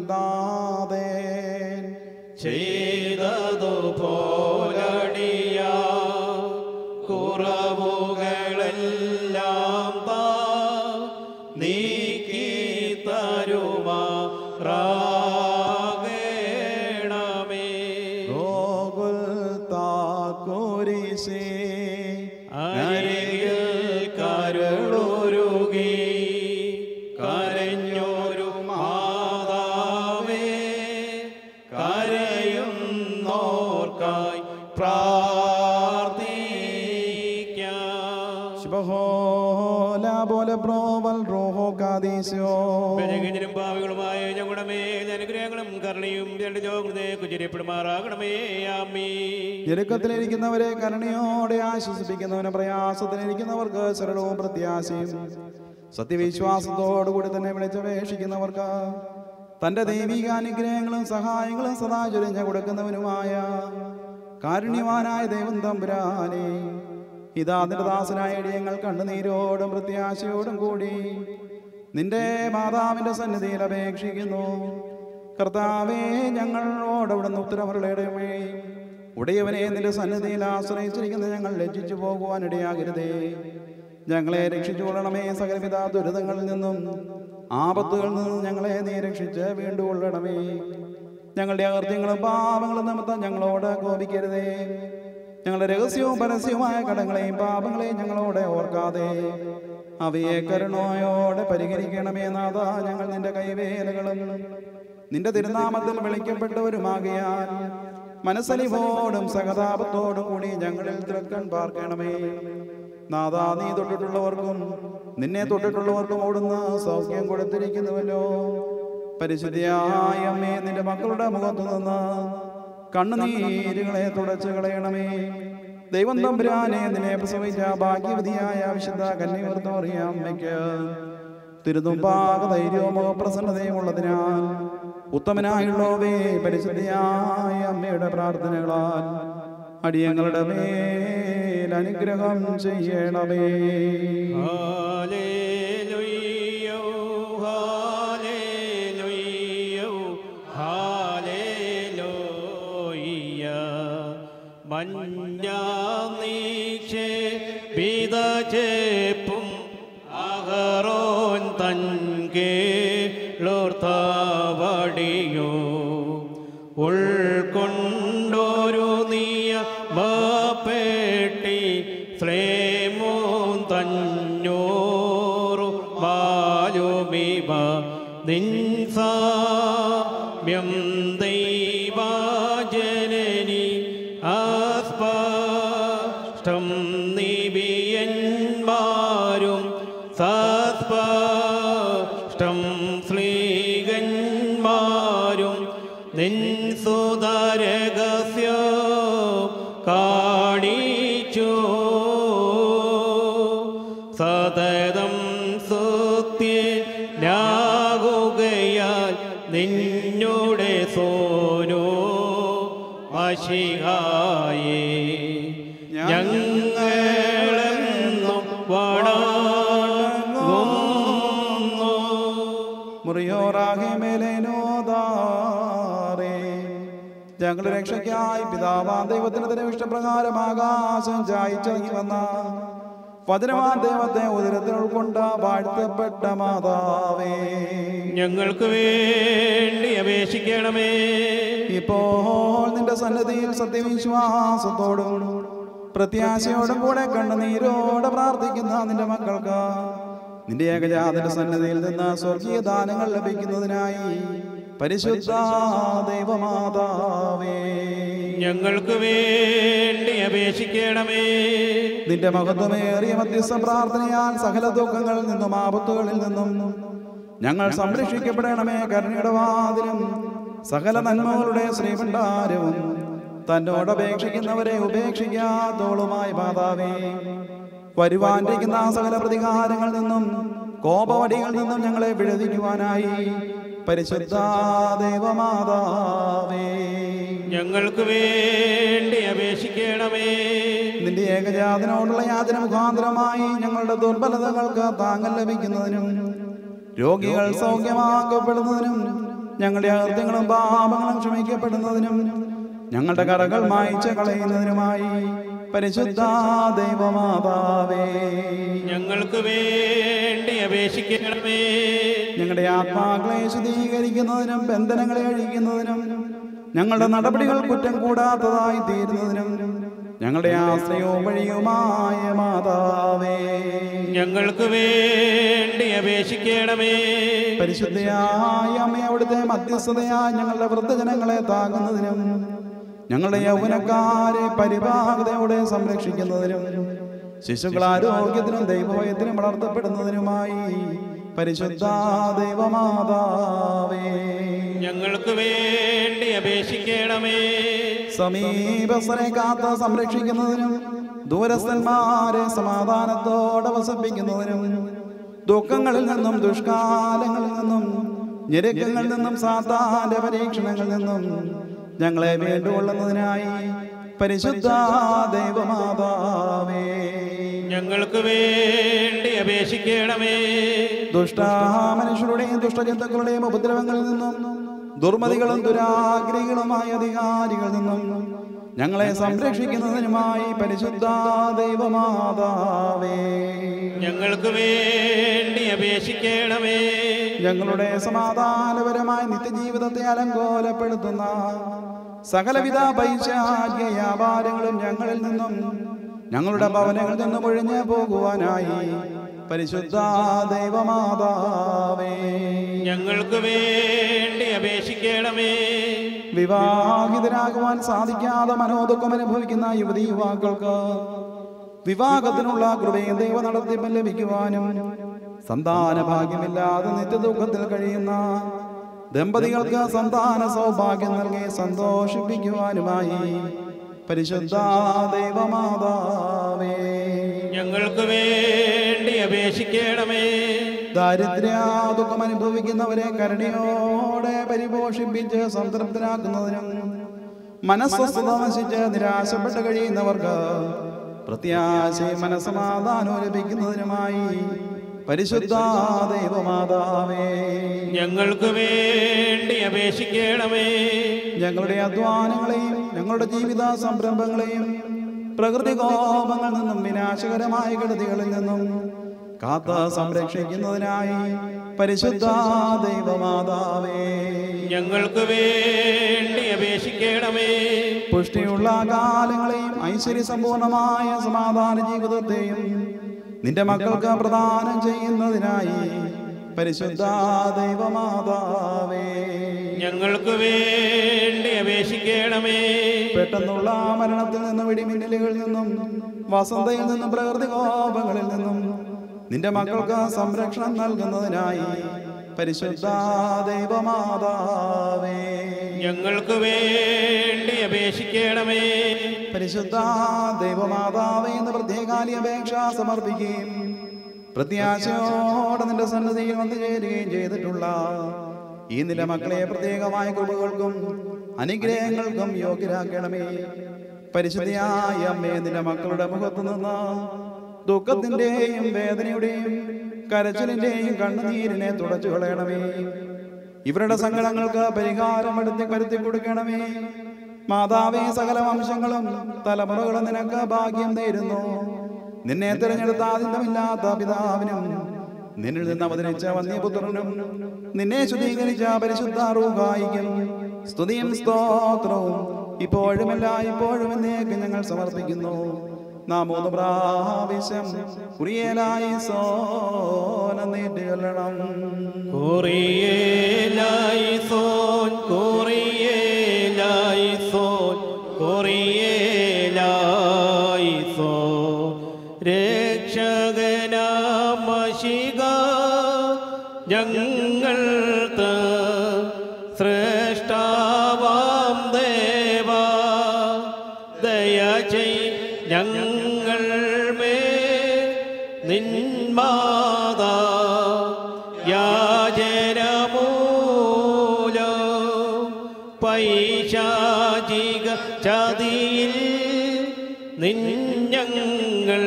ദാതേൻ ചെയ്തതു പോലടിയ കുറവുകളെല്ലാം താ നീക്കി തരുമാറാകണമേ അരികിൽ കരുളുരുകി കരഞ്ഞൊരു മാതാവേ കരയുന്നോർക്കായി പ്രാർത്ഥിക്കാം ശുഭഹോല പോലെ പ്രോവൽ റോഹോ കാദീശോ ബലഹീനരും പാവികളുമായ ഞങ്ങളുടെ മേൽ അനുഗ്രഹങ്ങളും കരുണയും രണ്ട് ജോഗ്രതയെ കുചര്യപ്പെടുമാറാകണമേ ആമീ ഞെരുക്കത്തിലിരിക്കുന്നവരെ കരുണയോടെ ആശ്വസിപ്പിക്കുന്നവന് പ്രയാസത്തിലിരിക്കുന്നവർക്ക് സരളവും പ്രത്യാശയും സത്യവിശ്വാസത്തോടുകൂടി തന്നെ വിളിച്ചപേക്ഷിക്കുന്നവർക്ക് തന്റെ ദൈവിക അനുഗ്രഹങ്ങളും സഹായങ്ങളും സദാ ചൊരിഞ്ഞ കൊടുക്കുന്നവനുമായ കാരുണ്യവാനായ ദൈവം തമ്പുരാനെ ഇതാ നിന്റെ ദാസനായ ഇടിയങ്ങൾ കണ്ണുനീരോടും പ്രത്യാശയോടും കൂടി നിന്റെ മാതാവിന്റെ സന്നിധിയിൽ അപേക്ഷിക്കുന്നു കർത്താവേ ഞങ്ങളോട് അവിടുന്ന് ഉത്തരവരുടെയുമേ ഉടയവനെ നിന്റെ സന്നിധിയിൽ ആശ്രയിച്ചിരിക്കുന്ന ഞങ്ങൾ ലജ്ജിച്ചു പോകുവാൻ ഇടയാകരുതേ ഞങ്ങളെ രക്ഷിച്ചുകൊള്ളണമേ സകലവിധ ദുരിതങ്ങളിൽ നിന്നും ആപത്തുകളിൽ നിന്നും ഞങ്ങളെ നീ രക്ഷിച്ച് വീണ്ടും കൊള്ളണമേ ഞങ്ങളുടെ അകൃത്യങ്ങളും പാപങ്ങളും നിമിത്തം ഞങ്ങളോട് കോപിക്കരുതേ ഞങ്ങളുടെ രഹസ്യവും പരസ്യവുമായ കടങ്ങളെയും പാപങ്ങളെയും ഞങ്ങളോട് ഓർക്കാതെ അവയെ കരുണയോടെ പരിഹരിക്കണമേ നാഥ ഞങ്ങൾ നിന്റെ കൈവേലകളും നിന്റെ തിരുനാമത്തിൽ വിളിക്കപ്പെട്ടവരുമാകിയാൽ മനസ്സലിവോടും സഹതാപത്തോടും കൂടി ഞങ്ങളിൽ തിരക്കൺ പാർക്കണമേ നാദാ നീ തൊട്ടിട്ടുള്ളവർക്കും നിന്നെ തൊട്ടിട്ടുള്ളവർക്കും ഓടുന്ന സൗഖ്യം കൊടുത്തിരിക്കുന്നുവല്ലോ പരിശുദ്ധിയായ അമ്മേ നിന്റെ മക്കളുടെ മുഖത്തു നിന്ന് കണ്ണുനീരുകളെ തുടച്ചു കളയണമേ ദൈവം തമ്പുരാനെ നിന്നെ പ്രസവിച്ച ഭാഗ്യവതിയായ വിശുദ്ധ കന്യകർത്തോറിയ അമ്മയ്ക്ക് തിരുതുമ്പാക ധൈര്യവും മുഖപ്രസന്നതയും ഉള്ളതിനാൽ ഉത്തമനായുള്ളവേ പരിശുദ്ധിയായ അമ്മയുടെ പ്രാർത്ഥനകളാൽ അടിയങ്ങളുടെ മേൽ അനുഗ്രഹം ചെയ്യണമേ ഹാലേലുയ്യോ, ഹാലേലുയ്യോ, ഹാലേലൂയ്യ. മഞ്ഞാനീക്ഷേ പിതചേപ്പും അഹറോൻ തൻകേളോർത്താവടിയോ ഉൾക്കൊണ്ടൊരു നിയമപ്പെട്ടി ശ്ലേമോൻ തഞ്ഞോറു ബാലുമിവ നിൻസാമ്യം ദൈവാജനനി ആസ്പഷ്ടം നിബിയന്മാരും സസ്പഷ്ടം ശ്ലീകന്മാരും നിൻ സുതരഹസ്യ കാണിച്ചു സതതം സുത്യനാകുകയാൽ നിന്നുടെ സോനോ അശിഹായേ ഞങ്ങളെന്നും വണങ്ങുന്നു മുറിയോറാകെ മേലേനോദാറേ ഞങ്ങളുടെ രക്ഷയ്ക്കായി പിതാവാ ദൈവത്തിന് തന്നെ ഇഷ്ടപ്രകാരം ആകാശം ചായച്ചിറങ്ങി വന്ന വചനമാ ദൈവത്തെ ഉദരത്തിൽ ഉൾക്കൊണ്ട വാഴ്ത്തപ്പെട്ട മാതാവേ ഞങ്ങൾക്ക് വേണ്ടി അപേക്ഷിക്കണമേ ഇപ്പോൾ നിന്റെ സന്നദ്ധിയിൽ സത്യവിശ്വാസത്തോടും പ്രത്യാശയോടും കൂടെ കണ്ണുനീരോടെ പ്രാർത്ഥിക്കുന്ന നിന്റെ മക്കൾക്ക് നിന്റെ ഏകജാതന്റെ സന്നദ്ധിയിൽ നിന്ന് സ്വർഗീയ ദാനങ്ങൾ ലഭിക്കുന്നതിനായി പരിശുദ്ധ ദൈവമാതാവേ ഞങ്ങൾക്ക് വേണ്ടി അപേക്ഷിക്കണമേ നിന്റെ മഹത്വമേറിയ മധ്യസ്ഥ പ്രാർത്ഥനയാൽ സകല ദുഃഖങ്ങളിൽ നിന്നും ആപത്തുകളിൽ നിന്നും ഞങ്ങൾ സംരക്ഷിക്കപ്പെടണമേ കരുണയുടെ വാതിലും സകല നന്മകളുടെ ശ്രീഭണ്ഡാരവും തന്നോട് അപേക്ഷിക്കുന്നവരെ ഉപേക്ഷിക്കാത്തോളുമായി മാതാവേ വരുവാനിരിക്കുന്ന സകല പ്രതികാരങ്ങളിൽ നിന്നും കോപവടികളിൽ നിന്നും ഞങ്ങളെ വിടുവിക്കുവാനായി പരിശുദ്ധ ദേവമാതാവേ ഞങ്ങൾക്ക് വേണ്ടി അപേക്ഷിക്കണമേ നിന്റെ ഏകജാതനോടുള്ള യാതന മുഖാന്തരമായി ഞങ്ങളുടെ ദുർബലതകൾക്ക് താങ്ങൽ ലഭിക്കുന്നതിനും രോഗികൾ സൗഖ്യമാക്കപ്പെടുന്നതിനും ഞങ്ങളുടെ അകൃത്യങ്ങളും പാപങ്ങളും ക്ഷമിക്കപ്പെടുന്നതിനും ഞങ്ങളുടെ കറകൾ മായ്ച്ചു കളയുന്നതിനുമായി പരിശുദ്ധ ദൈവമാതാവേ ഞങ്ങൾക്ക് വേണ്ടി അപേക്ഷിക്കണമേ ഞങ്ങളുടെ ആത്മാക്കളെ ശുദ്ധീകരിക്കുന്നതിനും ബന്ധനങ്ങളെ അഴിക്കുന്നതിനും ഞങ്ങളുടെ നടപടികൾ കുറ്റം കൂടാത്തതായി തീരുന്നതിനും ഞങ്ങളുടെ ആശ്രയവും വഴിയുമായ മാതാവേ ഞങ്ങൾക്ക് വേണ്ടി അപേക്ഷിക്കണമേ പരിശുദ്ധയായ അമ്മ അവിടുത്തെ മധ്യസ്ഥതയായി ഞങ്ങളുടെ വൃദ്ധജനങ്ങളെ താങ്ങുന്നതിനും ഞങ്ങളുടെ യൗവനക്കാരെ പരിപാകതയോടെ സംരക്ഷിക്കുന്നതിനും ശിശുക്കൾ ആരോഗ്യത്തിനും ദൈവഭയത്തിനും വളർത്തപ്പെടുന്നതിനുമായി പരിശുദ്ധ ദൈവമാതാവേ ഞങ്ങൾക്ക് വേണ്ടി അപേക്ഷിക്കണമേ സമീപസ്ഥരെ കാത്ത് സംരക്ഷിക്കുന്നതിനും ദൂരസ്ഥന്മാരെ സമാധാനത്തോടെ വസിപ്പിക്കുന്നതിനും ദുഃഖങ്ങളിൽ നിന്നും ദുഷ്കാലങ്ങളിൽ നിന്നും ഞെരുക്കങ്ങളിൽ നിന്നും സാത്താന്റെ പരീക്ഷണങ്ങളിൽ നിന്നും ഞങ്ങളെ വീണ്ടുകൊള്ളുന്നതിനായി പരിശുദ്ധ ദൈവമാതാവേ ഞങ്ങൾക്ക് വേണ്ടി അപേക്ഷിക്കണമേ ദുഷ്ട മനുഷ്യരുടെയും ദുഷ്ടജന്തുക്കളുടെയും ഉപദ്രവങ്ങളിൽ നിന്നും ദുർമതികളും ദുരാഗ്രഹികളുമായ അധികാരികളിൽ നിന്നും ഞങ്ങളെ സംരക്ഷിക്കുന്നതിനുമായി പരിശുദ്ധ ദൈവമാതാവേ ഞങ്ങൾക്ക് വേണ്ടി അപേക്ഷിക്കണമേ ഞങ്ങളുടെ സമാധാനപരമായ നിത്യജീവിതത്തെ അലങ്കോലപ്പെടുത്തുന്ന സകലവിധ പൈശാചിക വ്യാപാരങ്ങളും ഞങ്ങളിൽ നിന്നും ഞങ്ങളുടെ ഭവനങ്ങളിൽ നിന്നും ഒഴിഞ്ഞു പോകുവാനായി പരിശുദ്ധ ദൈവമാതാവേ ഞങ്ങൾക്ക് വേണ്ടി അപേക്ഷിക്കണമേ അപേക്ഷിക്കണമേ വിവാഹിതരാകുവാൻ സാധിക്കാതെ മനോദുഃഖം അനുഭവിക്കുന്ന യുവതി യുവാക്കൾക്ക് വിവാഹത്തിനുള്ള കൃപയും ദൈവ നടത്തിപ്പ് ലഭിക്കുവാനും സന്താന ഭാഗ്യമില്ലാതെ നിത്യദുഃഖത്തിൽ കഴിയുന്ന ദമ്പതികൾക്ക് സന്താന സൗഭാഗ്യം നൽകി സന്തോഷിപ്പിക്കുവാനുമായി പരിശുദ്ധ ദൈവമാതാവേ ഞങ്ങൾക്ക് വേണ്ടി അപേക്ഷിക്കണമേ ദാരിദ്ര്യ ദുഃഖം അനുഭവിക്കുന്നവരെ കരുണയോടെ പരിപോഷിപ്പിച്ച് സംതൃപ്തരാക്കുന്നതിനും മനസ്വസ്ഥത നശിച്ച് നിരാശപ്പെട്ട് കഴിയുന്നവർക്ക് പ്രത്യാശയും മനസ്സമാധാനവും ലഭിക്കുന്നതിനുമായി പരിശുദ്ധ ദൈവമാതാവേ ഞങ്ങൾക്ക് വേണ്ടി അപേക്ഷിക്കണമേ ഞങ്ങളുടെ അധ്വാനങ്ങളെയും ഞങ്ങളുടെ ജീവിത സംരംഭങ്ങളെയും പ്രകൃതി കോപങ്ങളിൽ നിന്നും വിനാശകരമായ കെടുതികളിൽ നിന്നും കാത്ത സംരക്ഷിക്കുന്നതിനായി പരിശുദ്ധ ദൈവമാതാവേ ഞങ്ങൾക്ക് വേണ്ടി അപേക്ഷിക്കണമേ പുഷ്ടിയുള്ള കാലങ്ങളെയും ഐശ്വര്യസമ്പൂർണമായ സമാധാന ജീവിതത്തെയും നിന്റെ മക്കൾക്ക് പ്രദാനം ചെയ്യുന്നതിനായി പരിശുദ്ധ ദൈവമാതാവേ ഞങ്ങൾക്ക് വേണ്ടി അപേക്ഷിക്കണമേ പെട്ടെന്നുള്ള മരണത്തിൽ നിന്നും വെടിമിന്നലുകളിൽ നിന്നും വസന്തയിൽ നിന്നും പ്രകൃതി കോപങ്ങളിൽ നിന്നും നിന്റെ മക്കൾക്ക് സംരക്ഷണം നൽകുന്നതിനായി പരിശുദ്ധ ദൈവമാതാവേ ഞങ്ങൾക്ക് വേണ്ടി അപേക്ഷിക്കണമേ പരിശുദ്ധ ദൈവമാതാവേ എന്ന് പ്രത്യേകാലി അപേക്ഷ സമർപ്പിക്കുകയും പ്രത്യാശയോടെ നിന്റെ സന്നദ്ധിയിൽ വന്നു ചേരുകയും ചെയ്തിട്ടുള്ള ഈ നില മക്കളെ പ്രത്യേകമായ കൃപകൾക്കും അനുഗ്രഹങ്ങൾക്കും യോഗ്യരാക്കണമേ പരിശുദ്ധിയായ അമ്മേ നിന്റെ മക്കളുടെ മുഖത്ത് നിന്ന് ദുഃഖത്തിന്റെയും വേദനയുടെയും കരച്ചിലിന്റെയും കണ്ണുനീരിനെ തുടച്ചു കളയണമേ ഇവരുടെ സങ്കടങ്ങൾക്ക് പരിഹാരം എടുത്തി വരുത്തി കൊടുക്കണമേ മാതാവേ സകല വംശങ്ങളും തലമുറകളും നിനക്ക് ഭാഗ്യം നേരുന്നു നിന്നെ തിരഞ്ഞെടുത്ത ആദിന്തമില്ലാത്ത പിതാവിനും നിന്നിൽ നിന്ന് അവതരിച്ച വന്യപുത്രനും നിന്നെ ശുദ്ധീകരിച്ച പരിശുദ്ധ റൂഹായിക്കും സ്തുതിയും സ്തോത്രവും ഇപ്പോഴും എല്ലാ ഇപ്പോഴും എന്നേക്ക് ഞങ്ങൾ സമർപ്പിക്കുന്നു നാം മൂന്ന് പ്രാവശ്യം കുറിയലായി സോന നീട്ടുകൊള്ളണം കോറിയേലായിസോൻ കോറിയേലായിസോൻ കോറിയേലായിസോൻ രക്ഷകനാമശിക ഞങ്ങൾ ശ്രേഷ്ഠാവാം ദേവ ദയ ചെയ് ഞങ്ങൾ മേ നിന്മാതാ യാചനമൂല പൈശാചിക ചതിയിൽ നിഞ്ഞങ്ങൾ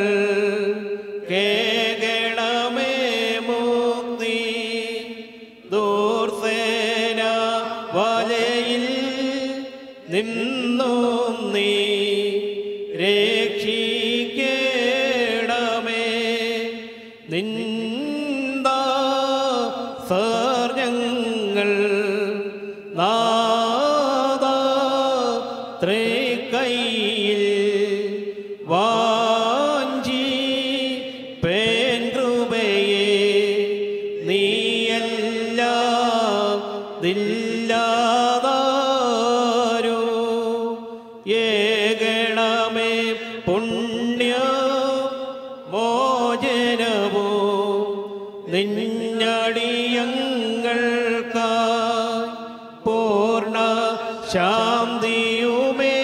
കേകണമേ മുക്തി ദൂർസേന വലയിൽ നിന്നും നീ രക്ഷിക്കേണമേ നിന്ദാ സർഞങ്ങൾ നാദ ത്രേക്കൈയിൽ വാഞ്ചി പേൻകൃപയെ നീയല്ല ദില്ലാതാരോ ഏകണമേ പുണ്യ മോചനവോ നിന്നടിയങ്ങൾക്ക് പൂർണ്ണ ശാന്തിയുമേ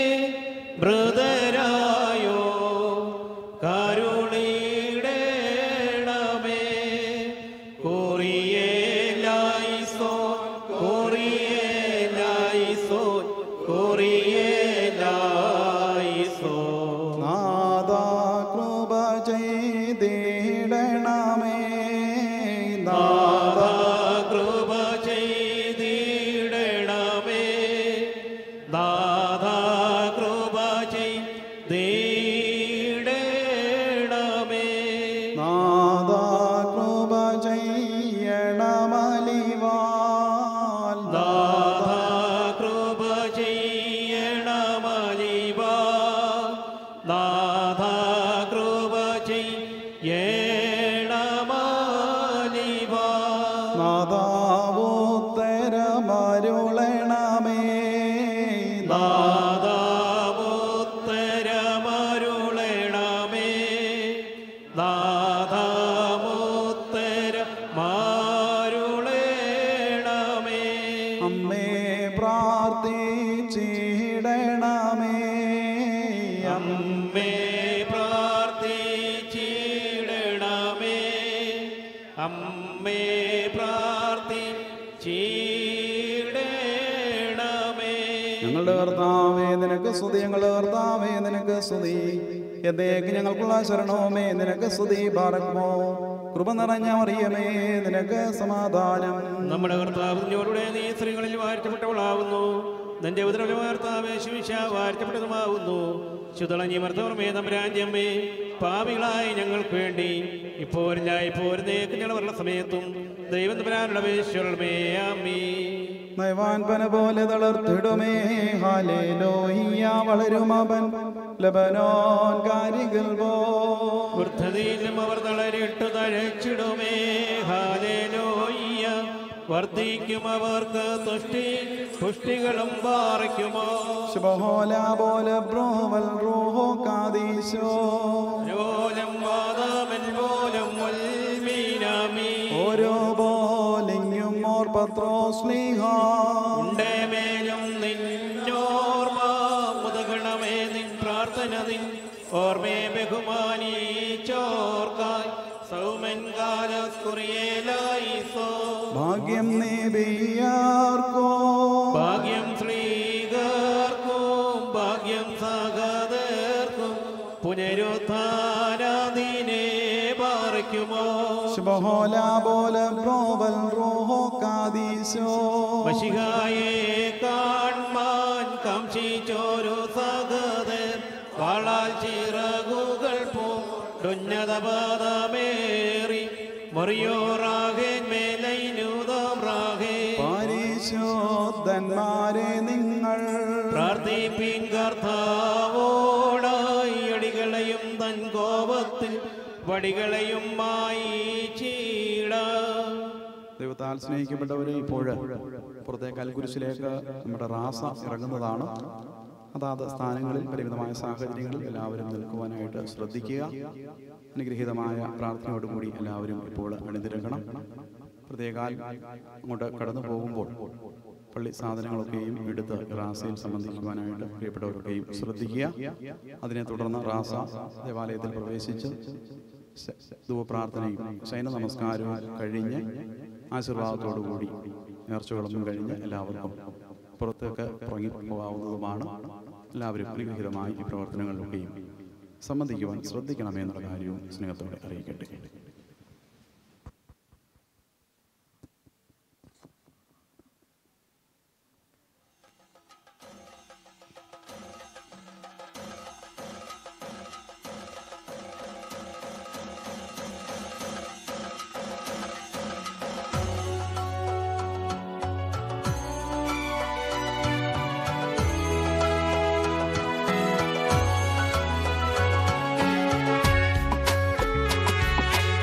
മൃതരായോ കരുണീടേണമേ കോറിയേലായിസോ കോറിയേലായിസോ കോറിയേലായിസോ നാദാ കൃപ ചെയ്തിടണമേ നാദാ കൃപ ചെയ്തിടണമേ ദാ ഉത്തരമരുളണമേ നാദാമുത്തരമരുളണമേ നാദാമുത്തരമരുളണമേ അമ്മേ പ്രാർത്ഥിച്ചിടണമേ അമ്മേ പ്രാർത്ഥിച്ചിടണമേ അമ്മേ പ്രാർത്ഥിച്ചിടണമേ ഞങ്ങളുടെ കർത്താവേ നിനക്ക് സ്തുതി ഞങ്ങളുടെ കർത്താവേ നിനക്ക് സ്തുതി എന്നേക്ക് ഞങ്ങൾക്കുള്ള ശരണവുമേ നിനക്ക് സ്തുതി പാറക്കുമോ കൃപ നിറഞ്ഞ മറിയമേ നിനക്ക് സമാധാനം നമ്മുടെ കർത്താവ് നിന്നോടുകൂടെ നീ സ്ത്രീകളിൽ വാഴ്ത്തപ്പെട്ടവളാവുന്നു നിന്റെ ഉദരവിലെ കർത്താവ് ശിവിശ വാഴ്ത്തപ്പെട്ടതുമാവുന്നു ശുതളഞ്ഞി മർത്തവർമേ തമ്പരാജ്യമ്മേ പാപികളായി ഞങ്ങൾക്ക് വേണ്ടി ഇപ്പോരില്ല ഇപ്പോരുന്നേക്ക് ഞങ്ങളുടെ സമയത്തും ദൈവം തമ്പരാനുള്ള വേശ്വരമേ അമ്മീ നയവാൻ പന പോലെ തളർത്തിടുമേ ഹാലേലോയ്യ വളരും അവൻ ലബനോൻ കാരികൾ പോ വൃദ്ധതയിലും അവർ തളരിട്ടു തഴച്ചിടുമേ ഹാലേലോയ്യ വർദ്ധിക്കും അവർക്ക് തുഷ്ടി പുഷ്ടികളും പാറയ്ക്കുമോ ശുഭഹോല പോലെ ബ്രോവൽ റൂഹോ കാദീശോ ലോലം വാദമൻ പോലം വൽമീനാമി ഓരോ ബോലിങ്ങും ഓർ പത്രോ സ്ലീഹ ഉണ്ടേ മേലും നിന്നോർമ്മ മുതകണമേ നിൻ പ്രാർത്ഥന നിൻ ഓർമ്മേ ബഹുമാനി ചോർക്കായി സൗമൻ കാലക്കുറിയേലായി സോ ഭാഗ്യം നേബിയാർക്കോ ഭാഗ്യം ശ്രീകർക്കും ഭാഗ്യം സഹതർക്കും പുനരുത്ഥാനദിനെ പാറയ്ക്കുമോ ശുഭഹോല പോലെ ബ്രോവൽ റൂഹോ കാദീശോ മഷികായെ കാൺമാൻ കംഷിച്ചോരു സഹതർ വാളാൽ ചിറകുകൾ പൂണ്ടുന്നതപദമേറി മറിയോറാകെ മേലൈനുതം റാകെ പരിശോധന്മാരെ നിങ്ങൾ പ്രാർത്ഥിപ്പിൻ കർത്താവോടായി അടികളെയും തൻ കോപത്തിൽ വടികളെയും മായി ചീട ദൈവത്താൽ സ്നേഹിക്കപ്പെട്ടവരെ ഇപ്പോൾ പുറത്തെ കൽക്കുരിശിലേക്ക് നമ്മുടെ റാസ ഇറങ്ങുന്നതാണ് അതാത് സ്ഥാനങ്ങളിൽ പരിമിതമായ സാഹചര്യങ്ങളിൽ എല്ലാവരും നിൽക്കുവാനായിട്ട് ശ്രദ്ധിക്കുക അനുഗ്രഹീതമായ പ്രാർത്ഥനയോടുകൂടി എല്ലാവരും ഇപ്പോൾ അണിനിരക്കണം പ്രത്യേകാൽ അങ്ങോട്ട് കടന്നു പോകുമ്പോൾ പള്ളി സാധനങ്ങളൊക്കെയും എടുത്ത് റാസയിൽ സംബന്ധിക്കുവാനായിട്ട് പ്രിയപ്പെട്ടവരൊക്കെയും ശ്രദ്ധിക്കുക അതിനെ തുടർന്ന് റാസ ദേവാലയത്തിൽ പ്രവേശിച്ച് ശ- ധൂപപ്രാർത്ഥനയും ശയന നമസ്കാരവും കഴിഞ്ഞ് ആശീർവാദത്തോടുകൂടി നേർച്ചകളൊന്നും കഴിഞ്ഞ് എല്ലാവർക്കും പുറത്തേക്ക് ഇറങ്ങി പോകാവുന്നതുമാണ് എല്ലാവരും അനുഗ്രഹീതമായി ഈ പ്രവർത്തനങ്ങളിലൊക്കെയും സംബന്ധിക്കുവാൻ ശ്രദ്ധിക്കണമേ എന്നുള്ള കാര്യവും സ്നേഹത്തോടെ അറിയിക്കട്ടെ ും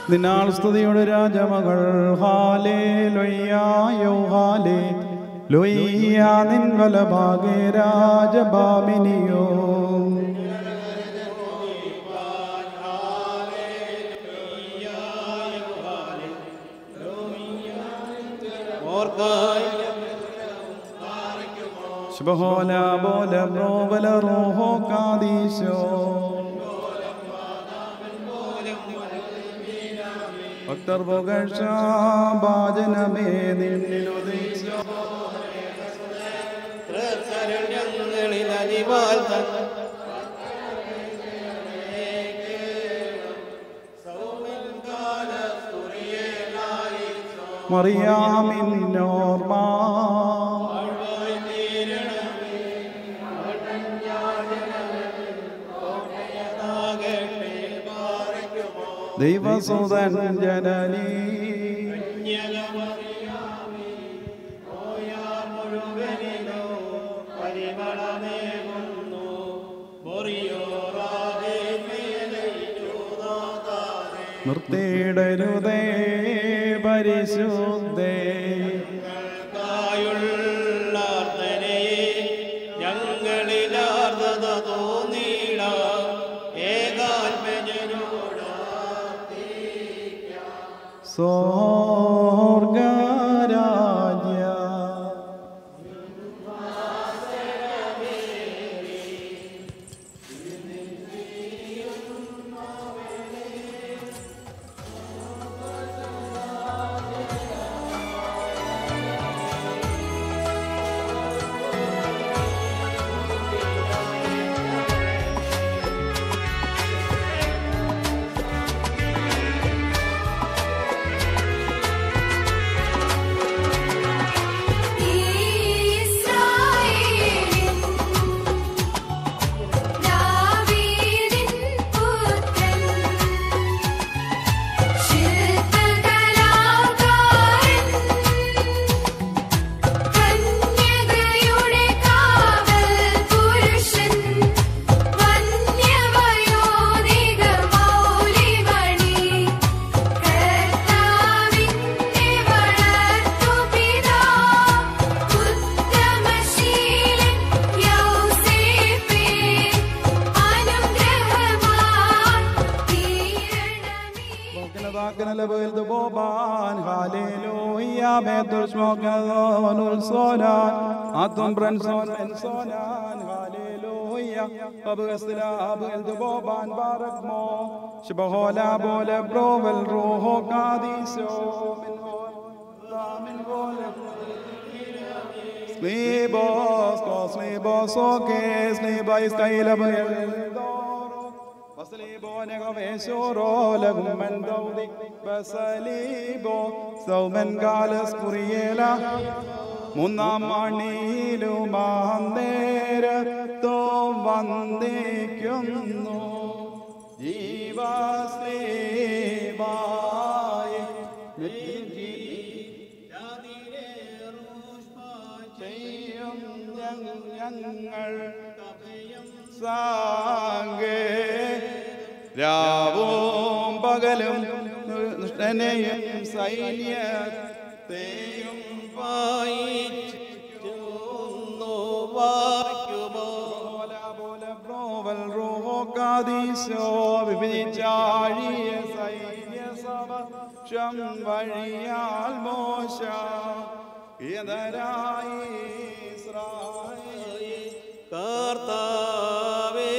നിന്നാൾ സ്തുതിയുടെ രാജമകൾ ഹാലേ ലൊയ്യായോ ഹാലേ ലൊയ്യ നിൻ വലഭാഗേ രാജഭാമിനിയോ ശുഭഹോല ബോല ബ്രോവല റോഹോ കാദീശോ ഭക്തർ പുകഴ്ച ഭാജനമേ നിന്നിലുദിച്ചോ ഞങ്ങളിൽ അരിവാൽ തൻ മറിയാമിന്നോർമാ ദൈവസുതൻ ജനനീ നിർത്തിയിടരുതേ പരിശുദ്ധേ ഞങ്ങളിലാർദ്ദത തോന്നീട ഏകാത്മജനോട സ്വർഗരാജ്യ ഇസ്രായേലിൻ ദാവീദിൻ പുത്രൻ ശില്പകലാകാരൻ കന്യകയുടെ കാവൽ പുരുഷൻ വന്യവയോധിക മൗലിമണി കർത്താവിന്റെ വളർത്തുപിതാ ഉത്തമശീലൻ യൗസേപ്പേ അനുഗ്രഹമാൻ തീരണമേ Atum Branson and Sonan, Hallelujah. Abgasila, Abel de Boban, Barakmo, Shibahola, Bola, Brovel, Roho, Kadiso, Min Vole, Slibos, Slibos, okay, Slibos, Kaila, فصليبو نغفيسورو لهم من دودي فصليبو സൗമൻ കാലസ്കുറിയേല മൂന്നാം മണിയിലുമാന്തേരത്തോ വന്ദിക്കുന്നു ജീവാസ്ലീബായ ചെയ്യും ഞങ്ങൾ സാങ്കേ രാവും പകലും ദുഷ്ടനെയും സൈന്യത്തെയും വായിച്ചു വായിക്കുമോ ബ്രോവൽ റോകാദീശോ വിഭജിച്ചാഴിയ സൈന്യസമക്ഷം വഴിയാൽ മോശ ഇതരായി ഇസ്രായേൽ കർത്താവേ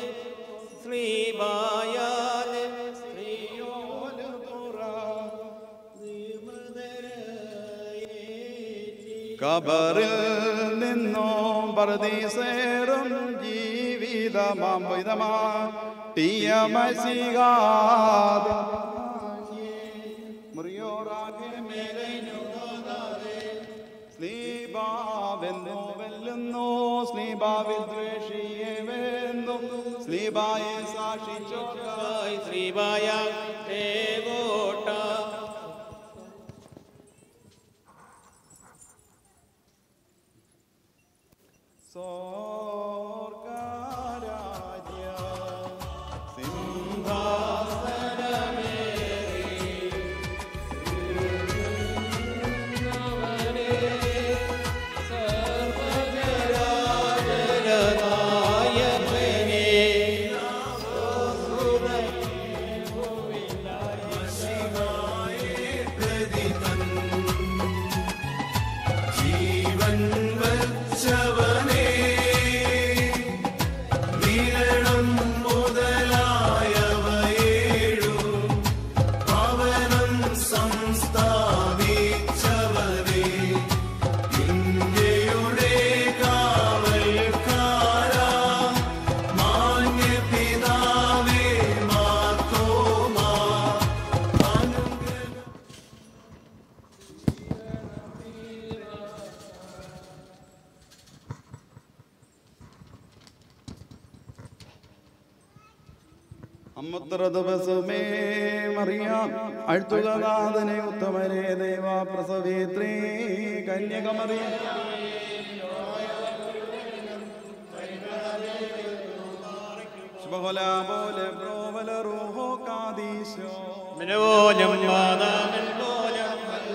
ശ്രീബായാൽ സ്ത്രീയോല് തുറ കബറിൽ നിന്നും പരദീസേറും ജീവിതമാം വിധമാ ടിയമസികാത മുറിയോറാകെ സ്ലീബാവെന്നു വെല്ലുന്നു സ്ലീബാവിൽ ദ്വേഷിയെ വെന്നു സ്ലീബായെ സാക്ഷിച്ചോർക്കായി ശ്രീബായ ദേവോട്ട സ്വർഗരാജ്യ സിംഹാസനമേറി അമ്മത്ര ദിവസമേ മറിയാം അഴുത്തുകനാഥനെ ഉത്തമരെ ദൈവ പ്രസവേത്രീ കന്യകമറിയ ശുഭഹോല പോലെ പ്രോവല റൂഹോ കാദീശോ മിനവോലം വാദാമിൽ പോലം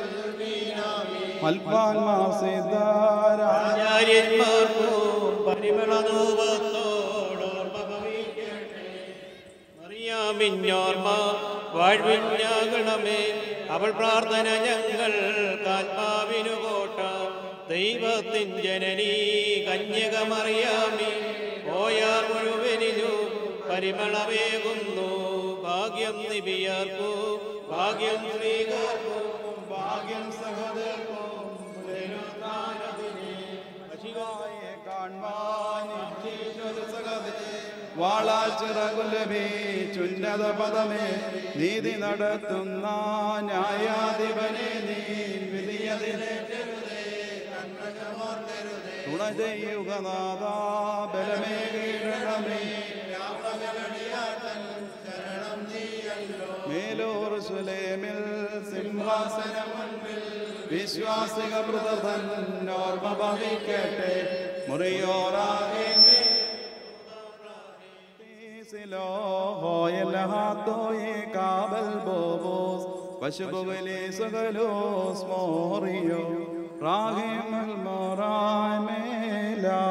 മൽപ്പാൻമാർ സിദ്ധാരാ ആചാര്യന്മാർക്കും പരിമളധൂപത്തോടോർമ്മ ഭവിക്കട്ടെ. മറിയാമിഞ്ഞോർമ്മ വാഴ്വിഞ്ഞാകണമേ അവൾ പ്രാർത്ഥന ഞങ്ങൾ കാത്മാവിനു കോട്ട ദൈവത്തിൻ ജനനീ കന്യകമറിയാമി ഓയാർ മുഴുവനിലും പരിമളമേകുന്നു ഭാഗ്യം നിബിയാർക്കു ഭാഗ്യം ശ്രീകാർക്കും ഭാഗ്യം സഹോദരർക്കും പുനരുത്ഥാനത്തിനെ ശിവായെ കാൺമാൻ ഇച്ഛിച്ചൊരു സഹോദരനെ വാളാൽ ചിറകുലഭേ ചുന്നത പദമേ നീതി നടത്തുന്ന ന്യായാധിപനെ നീ വിധിയതിനെ തുണ ചെയ്യുക നാദാ ബലമേ കീഴണമേ മേലോർ സുലേമിൽ സിംഹാസനമുൻപിൽ വിശ്വാസിക മൃതൻ ഓർമ്മ ഭവിക്കട്ടെ മുറിയോറാകെ കാബൽ ബോബോസ് പശുപുകലെ സകലോസ് മോറിയോ റാഹിമൽ മോറായ് മേലാ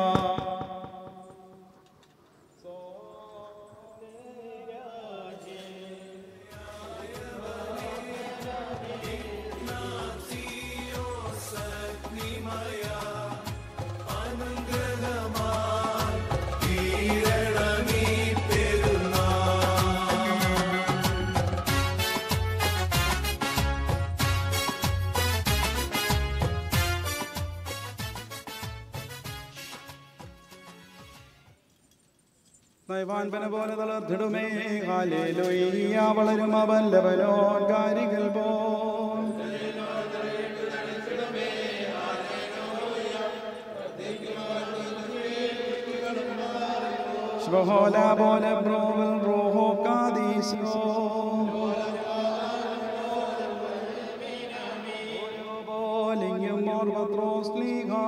നൈവാൻപന പോലെ തളർത്തിടുമേ ഹാലേലുയ്യ വളരും അവൻ ലവലോൻ കാരികൾ പോൽ ശുഭഹോല പോലെ ബ്രോവൽ റോഹോ കാദീശോ പോലിങ്ങും മോർ പത്രോസ് ലീഗാ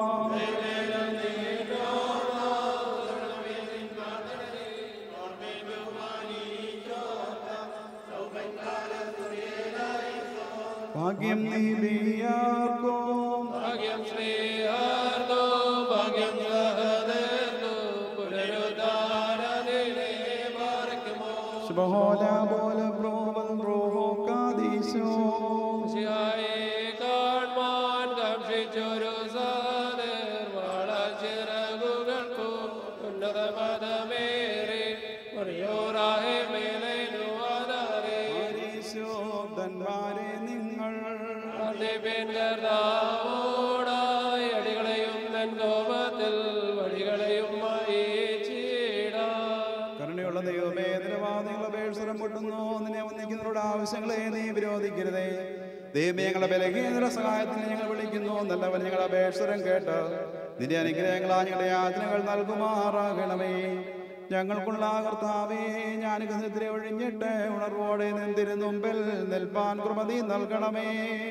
ഭാഗ്യം നീബിയാർക്കും ഭാഗ്യം ശ്രീഹാർക്കും ഭാഗ്യം സഹദർക്കും പുനരുദ്ധാരനിലെ പാർക്കുമോ ശുഭഹോല പോലെ ബ്രോവൽ റോഹോ കാദീശോ ശിഹായെ കാൺമാൻ കാക്ഷിച്ചൊരു സാദർ വളച്ചിറകുകൾക്കു ഉന്നത പദമേറെ മറിയോറാഹെ മേലേനു ആധാരേ പരിശോധന്മാരെ നിങ്ങൾ കർത്താവോടായി അടികളെയും തൻ കോപത്തിൽ വഴികളെയും മായിച്ചിടാം കരുണയുള്ള ദൈവമേ നിലവാദികളുടെ അപേക്ഷരം പൊട്ടുന്നു നിന്നെ വന്നിക്കുന്നവരുടെ ആവശ്യങ്ങളെ നീ വിരോധിക്കരുതേ ദൈവമേ ഞങ്ങളുടെ ബലഹീനര സഹായത്തിന് ഞങ്ങൾ വിളിക്കുന്നു നല്ലവൻ ഞങ്ങളുടെ അപേക്ഷരം കേട്ട് നിന്റെ അനുഗ്രഹങ്ങളാ ഞങ്ങളുടെ യാതനകൾ നൽകുമാറാകണമേ ഞങ്ങൾക്കുള്ള കർത്താവേ ഞാൻ നിദ്ര ഒഴിഞ്ഞിട്ട് ഉണർവോടെ നിന്തിരുന്നു മുമ്പിൽ നിൽപ്പാൻ കൃപതി നൽകണമേ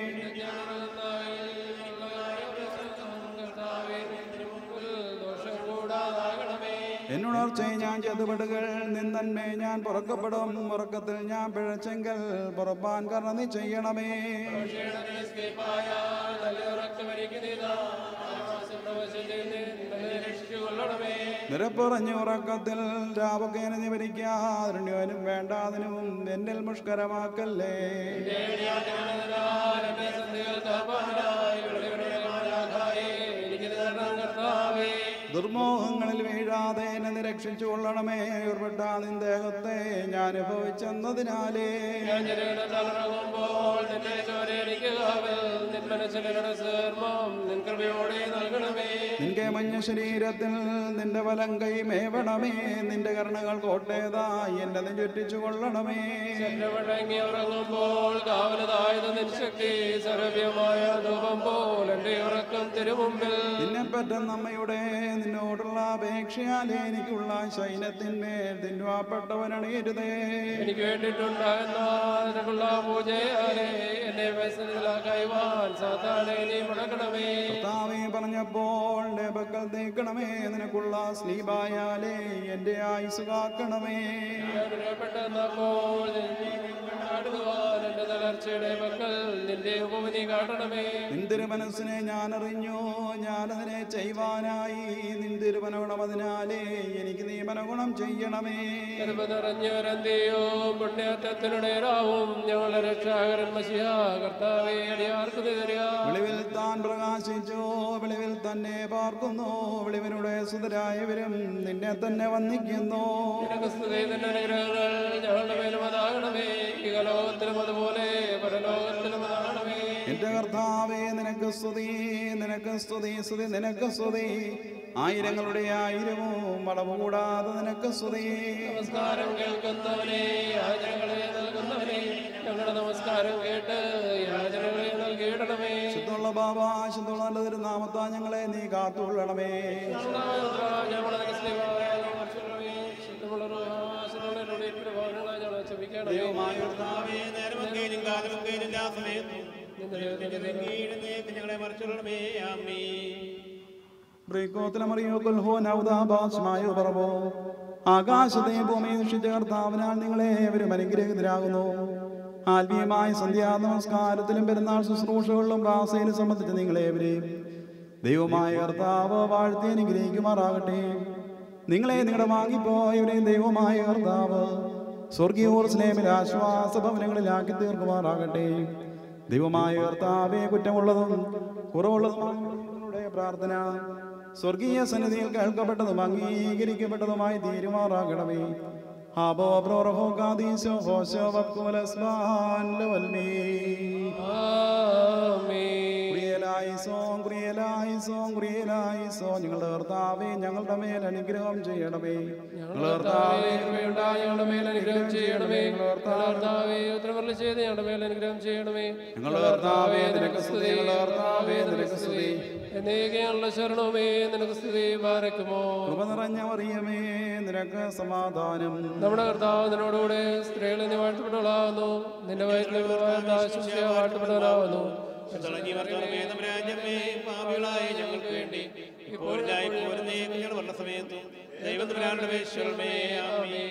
ദോഷം കൂടാതാകണമേ എന്നുണർച്ചയെ ഞാൻ ചെതുപടുകൾ നിന്നന്മേ ഞാൻ പുറക്കപ്പെടും ഉറക്കത്തിൽ ഞാൻ പിഴച്ചെങ്കിൽ പുറപ്പാൻ കർണ നീ ചെയ്യണമേ നിരപ്പുറഞ്ഞു ഉറക്കത്തിൽ രാവക്കേന നിവരിക്കാതിനും വേണ്ടാതിനും എന്നിൽ മുഷ്കരമാക്കല്ലേ ദുർമോഹങ്ങളിൽ വീഴാതെ എന്നെ നിരക്ഷിച്ചു കൊള്ളണമേ ഉൾപ്പെട്ട നിന്ദേഹത്തെ ഞാൻ അനുഭവിച്ചെന്നതിനാലേ തളർന്നുമ്പോൾ നിന്റെ ചോര എനിക്ക് കാവൽ നിൻ മനസ്സിലുള്ള സേർമം നിൻ കൃപയോടെ നൽകണമേ നിന്റെ മഞ്ഞ ശരീരത്തിൽ നിന്റെ വലം കൈ മേവണമേ നിന്റെ കർണകൾ കോട്ടേതായി എന്നെ നീ ചുറ്റിച്ചു കൊള്ളണമേ വഴങ്ങി ഉറങ്ങുമ്പോൾ കാവലതായത് നിൻ ശക്തി സർവ്യമായ ധൂപം പോൽ എന്റെ ഉറക്കം തിരുമുമ്പിൽ നിന്നെ പറ്റുന്ന അമ്മയുടെ നിന്നോടുള്ള അപേക്ഷയാലേ എനിക്കുള്ള ശൈനത്തിന്മേൽ തിന്നുവാപ്പെട്ടവനണയരുതേ എനിക്ക് വേണ്ടിയിട്ടുണ്ടാകുന്ന നിനക്കുള്ള പൂജയാലേ എന്നെ വ്യസനത്തിലാക്കുവാൻ സാധാരണ നീ മുടക്കണമേ കർത്താവേ പറഞ്ഞപ്പോൾ എൻ്റെ പക്കൽ നീക്കണമേ നിനക്കുള്ള സ്ലീബായാലേ എൻ്റെ ആയുസ് കാക്കണമേ പെട്ടെന്നപ്പോൾ ആടുവാൻ എന്റെ തളർച്ചയുടെ മക്കൾ നിന്റെ ഉപമനി കാട്ടണമേ നിന്തിരു മനസ്സിനെ ഞാൻ അറിഞ്ഞു ഞാനതിനെ ചെയ്യുവാനായി നിന്തിരു മനഗുണം അതിനാലേ എനിക്ക് നീ മനഗുണം ചെയ്യണമേ കരുമ നിറഞ്ഞവരെന്തെയോ പുണ്യത്വത്തിനുടേരാവും ഞങ്ങളുടെ രക്ഷാകരൻ മസിഹ കർത്താവേ അടിയാർക്ക് തരിക വെളിവിൽ താൻ പ്രകാശിച്ചു വെളിവിൽ തന്നെ പാർക്കുന്നു വെളിവിനുടെ സുതരായവരും നിന്നെ തന്നെ വന്ദിക്കുന്നു നിനക്ക് സ്തുതി നിന്റെ അനുഗ്രഹങ്ങൾ ഞങ്ങളുടെ മേലും അതാകണമേ ഈ ലോകത്തിലും അതുപോലെ പരലോകത്തിലും അതാകണമേ എന്റെ കർത്താവേ നിനക്ക് സ്തുതി നിനക്ക് സ്തുതി സ്തുതി നിനക്ക് സ്തുതി ആയിരങ്ങളുടെ ആയിരവും അളവ് കൂടാതെ നിനക്ക് സ്തുതി നമസ്കാരം കേൾക്കുന്നവനെ യാചനകളെ നൽകുന്നവനെ ഞങ്ങളുടെ നമസ്കാരം കേട്ട് യാചനകളെ നൽകിയിടണമേ ശുദ്ധമുള്ള ബാബ ശുദ്ധമുള്ള നല്ല തിരുനാമത്താ ഞങ്ങളെ നീ കാത്തുകൊള്ളണമേ ദൈവമായ കർത്താവേ, നേരമൊക്കെയും കാലമൊക്കെയും എല്ലാ സമയത്തും നിന്റെ കീഴെന്നേക്ക് ഞങ്ങളെ മറിച്ചുകൊള്ളണമേ ആമീ ആകാശത്തെ ഭൂമിയെ സൃഷ്ടിച്ച കർത്താവിനാൽ നിങ്ങളെ ഏവരും അനുഗ്രഹിതരാകുന്നു ആത്മീയമായ സന്ധ്യാ നമസ്കാരത്തിലും പെരുന്നാൾ ശുശ്രൂഷകളിലും പ്രാസയിലും സംബന്ധിച്ച് നിങ്ങളേവരെയും ദൈവമായ കർത്താവ് വാഴ്ത്തി അനുഗ്രഹിക്കുമാറാകട്ടെ നിങ്ങളെ നിങ്ങളുടെ വാങ്ങിപ്പോയവരെയും ദൈവമായ കർത്താവ് സ്വർഗീയ ഊർസ്ലേമിൽ ആശ്വാസ ഭവനങ്ങളിലാക്കി തീർക്കുമാറാകട്ടെ ദൈവമായ കർത്താവെ കുറ്റമുള്ളതും കുറവുള്ളതുമായ നിങ്ങളുടെ പ്രാർത്ഥന സ്വർഗീയ സന്നിധിയിൽ കേൾക്കപ്പെട്ടതും അംഗീകരിക്കപ്പെട്ടതുമായി തീരുമാറാകണമേ ഹാബോ പ്രോറഹോ കാദീശോ ഹോശോ വക്കുലസ്മാൻ ലവൽമീ ക്രിയലായിസോം ക്രിയലായിസോം ക്രിയലായിസോം ഞങ്ങളുടെ കർത്താവേ ഞങ്ങളുടെ മേൽ അനുഗ്രഹം ചെയ്യണമേ ഞങ്ങളുടെ കർത്താവേ ഞങ്ങളുടെ മേൽ അനുഗ്രഹം ചെയ്യണമേ കർത്താവേ ഉത്തരവരൽ ചെയ്ത് ഞങ്ങളുടെ മേൽ അനുഗ്രഹം ചെയ്യണമേ ഞങ്ങളുടെ കർത്താവേ നിനക്ക് സ്തുതി ഞങ്ങളുടെ കർത്താവേ നിനക്ക് സ്തുതി എന്നേക്കെയുള്ള ശരണമേ നിനക്ക് സ്തുതി പാരക്കുമോ കൃപ നിറഞ്ഞ മറിയമേ നിനക്ക് സമാധാനം നമ്മുടെ കർത്താവ് നിന്നോടുകൂടെ സ്ത്രീകളിൽ നീ വാഴ്ത്തപ്പെട്ടവളാകുന്നു നിന്റെ വയറ്റിലെ ശുശ്രൂഷ വാഴ്ത്തപ്പെട്ടവനാകുന്നു തിളങ്ങി വർത്തമാനമേ നമ്മുടെ രാജ്യമേ പാപികളായ ഞങ്ങൾക്ക് വേണ്ടി ഇപ്പോഴായി പോരുന്നേ ഞങ്ങൾ വന്ന സമയത്തും ദൈവം തമ്പുരാനുടെ വേശ്വരമേ ആമേ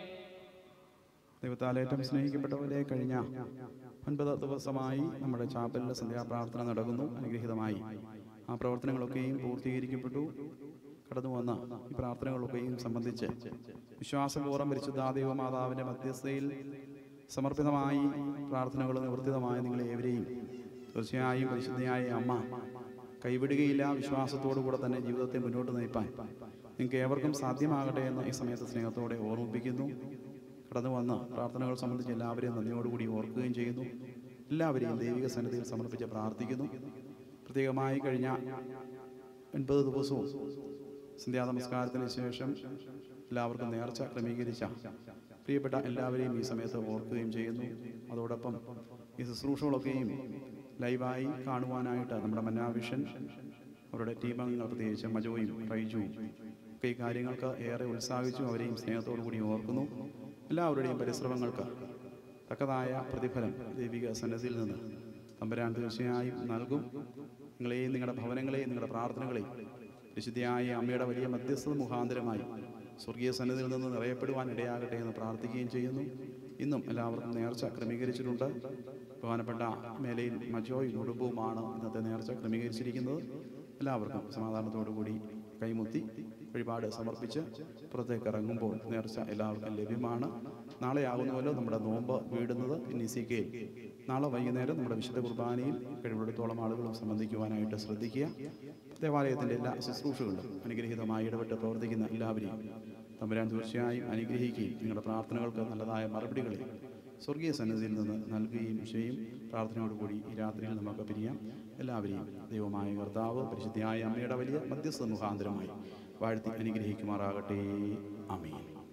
ദൈവത്താൽ ഏറ്റവും സ്നേഹിക്കപ്പെട്ടവരെ കഴിഞ്ഞ ഒൻപത് ദിവസമായി നമ്മുടെ ചാപ്പലിൽ സന്ധ്യാപ്രാർത്ഥന നടക്കുന്നു അനുഗ്രഹീതമായി ആ പ്രവർത്തനങ്ങളൊക്കെയും പൂർത്തീകരിക്കപ്പെട്ടു കടന്നു വന്ന ഈ പ്രാർത്ഥനകളൊക്കെയും സംബന്ധിച്ച് വിശ്വാസപൂർവ്വം പരിശുദ്ധ ദൈവമാതാവിൻ്റെ മധ്യസ്ഥയിൽ സമർപ്പിതമായി പ്രാർത്ഥനകൾ നിവർത്തിതമായ നിങ്ങളെ ഏവരെയും തീർച്ചയായും പരിശുദ്ധയായ അമ്മ കൈവിടുകയില്ല വിശ്വാസത്തോടു കൂടെ തന്നെ ജീവിതത്തെ മുന്നോട്ട് നയിപ്പാൻ നിങ്ങൾക്ക് ഏവർക്കും സാധ്യമാകട്ടെ എന്ന് ഈ സമയത്ത് സ്നേഹത്തോടെ ഓർമ്മിപ്പിക്കുന്നു കടന്നു വന്ന പ്രാർത്ഥനകൾ സംബന്ധിച്ച് എല്ലാവരെയും നന്ദിയോടുകൂടി ഓർക്കുകയും ചെയ്യുന്നു എല്ലാവരെയും ദൈവിക സന്നിധിയിൽ സമർപ്പിച്ച് പ്രാർത്ഥിക്കുന്നു പ്രത്യേകമായി കഴിഞ്ഞ എൺപത് ദിവസവും സന്ധ്യാ നമസ്കാരത്തിന് ശേഷം എല്ലാവർക്കും നേർച്ച ക്രമീകരിച്ച പ്രിയപ്പെട്ട എല്ലാവരെയും ഈ സമയത്ത് ഓർക്കുകയും ചെയ്യുന്നു അതോടൊപ്പം ഈ ശുശ്രൂഷകളൊക്കെയും ലൈവായി കാണുവാനായിട്ട് നമ്മുടെ മന്നാവിഷൻ അവരുടെ ടീം അംഗങ്ങൾ പ്രത്യേകിച്ച് മജോയും റൈജുവും ഒക്കെ ഈ കാര്യങ്ങൾക്ക് ഏറെ ഉത്സാഹിച്ചു അവരെയും സ്നേഹത്തോടു കൂടി ഓർക്കുന്നു എല്ലാവരുടെയും പരിശ്രമങ്ങൾക്ക് തക്കതായ പ്രതിഫലം ദൈവിക സന്നദ്ധിയിൽ നിന്ന് തമ്പുരാൻ തീർച്ചയായും നൽകും നിങ്ങളെയും നിങ്ങളുടെ ഭവനങ്ങളെയും നിങ്ങളുടെ പ്രാർത്ഥനകളെയും വിശുദ്ധിയായ അമ്മയുടെ വലിയ മധ്യസ്ഥത മുഖാന്തരമായി സ്വർഗീയ സന്നിധിയിൽ നിന്ന് നിറയപ്പെടുവാൻ ഇടയാകട്ടെ എന്ന് പ്രാർത്ഥിക്കുകയും ചെയ്യുന്നു ഇന്നും എല്ലാവർക്കും നേർച്ച ക്രമീകരിച്ചിട്ടുണ്ട് ബഹുമാനപ്പെട്ട മേലയിൽ മജോയ് കുടുംബവുമാണ് ഇന്നത്തെ നേർച്ച ക്രമീകരിച്ചിരിക്കുന്നത് എല്ലാവർക്കും സമാധാനത്തോടു കൂടി കൈമുത്തി വഴിപാട് സമർപ്പിച്ച് പുറത്തേക്ക് ഇറങ്ങുമ്പോൾ നേർച്ച എല്ലാവർക്കും ലഭ്യമാണ് നാളെ ആകുന്നുവല്ലോ നമ്മുടെ നോമ്പ് വീടുന്നത് നിസിക്കയിൽ നാളെ വൈകുന്നേരം നമ്മുടെ വിശുദ്ധ കുർബാനയിൽ കഴിവിടത്തോളം ആളുകളും സംബന്ധിക്കുവാനായിട്ട് ശ്രദ്ധിക്കുക ദേവാലയത്തിൻ്റെ എല്ലാ ശുശ്രൂഷകളിലും അനുഗ്രഹീതമായി ഇടപെട്ട് പ്രവർത്തിക്കുന്ന എല്ലാവരെയും തമ്പുരാൻ തീർച്ചയായും അനുഗ്രഹിക്കുകയും നിങ്ങളുടെ പ്രാർത്ഥനകൾക്ക് നല്ലതായ മറുപടികളെ സ്വർഗീയ സന്നിധിയിൽ നിന്ന് നൽകുകയും ചെയ്യും പ്രാർത്ഥനയോടുകൂടി ഈ രാത്രിയിൽ നമുക്ക് പിരിയാം എല്ലാവരെയും ദൈവമായ കർത്താവ് പരിശുദ്ധിയായ അമ്മയുടെ വലിയ മധ്യസ്ഥ മുഖാന്തരമായി വാഴ്ത്തി അനുഗ്രഹിക്കുമാറാകട്ടെ അമീൻ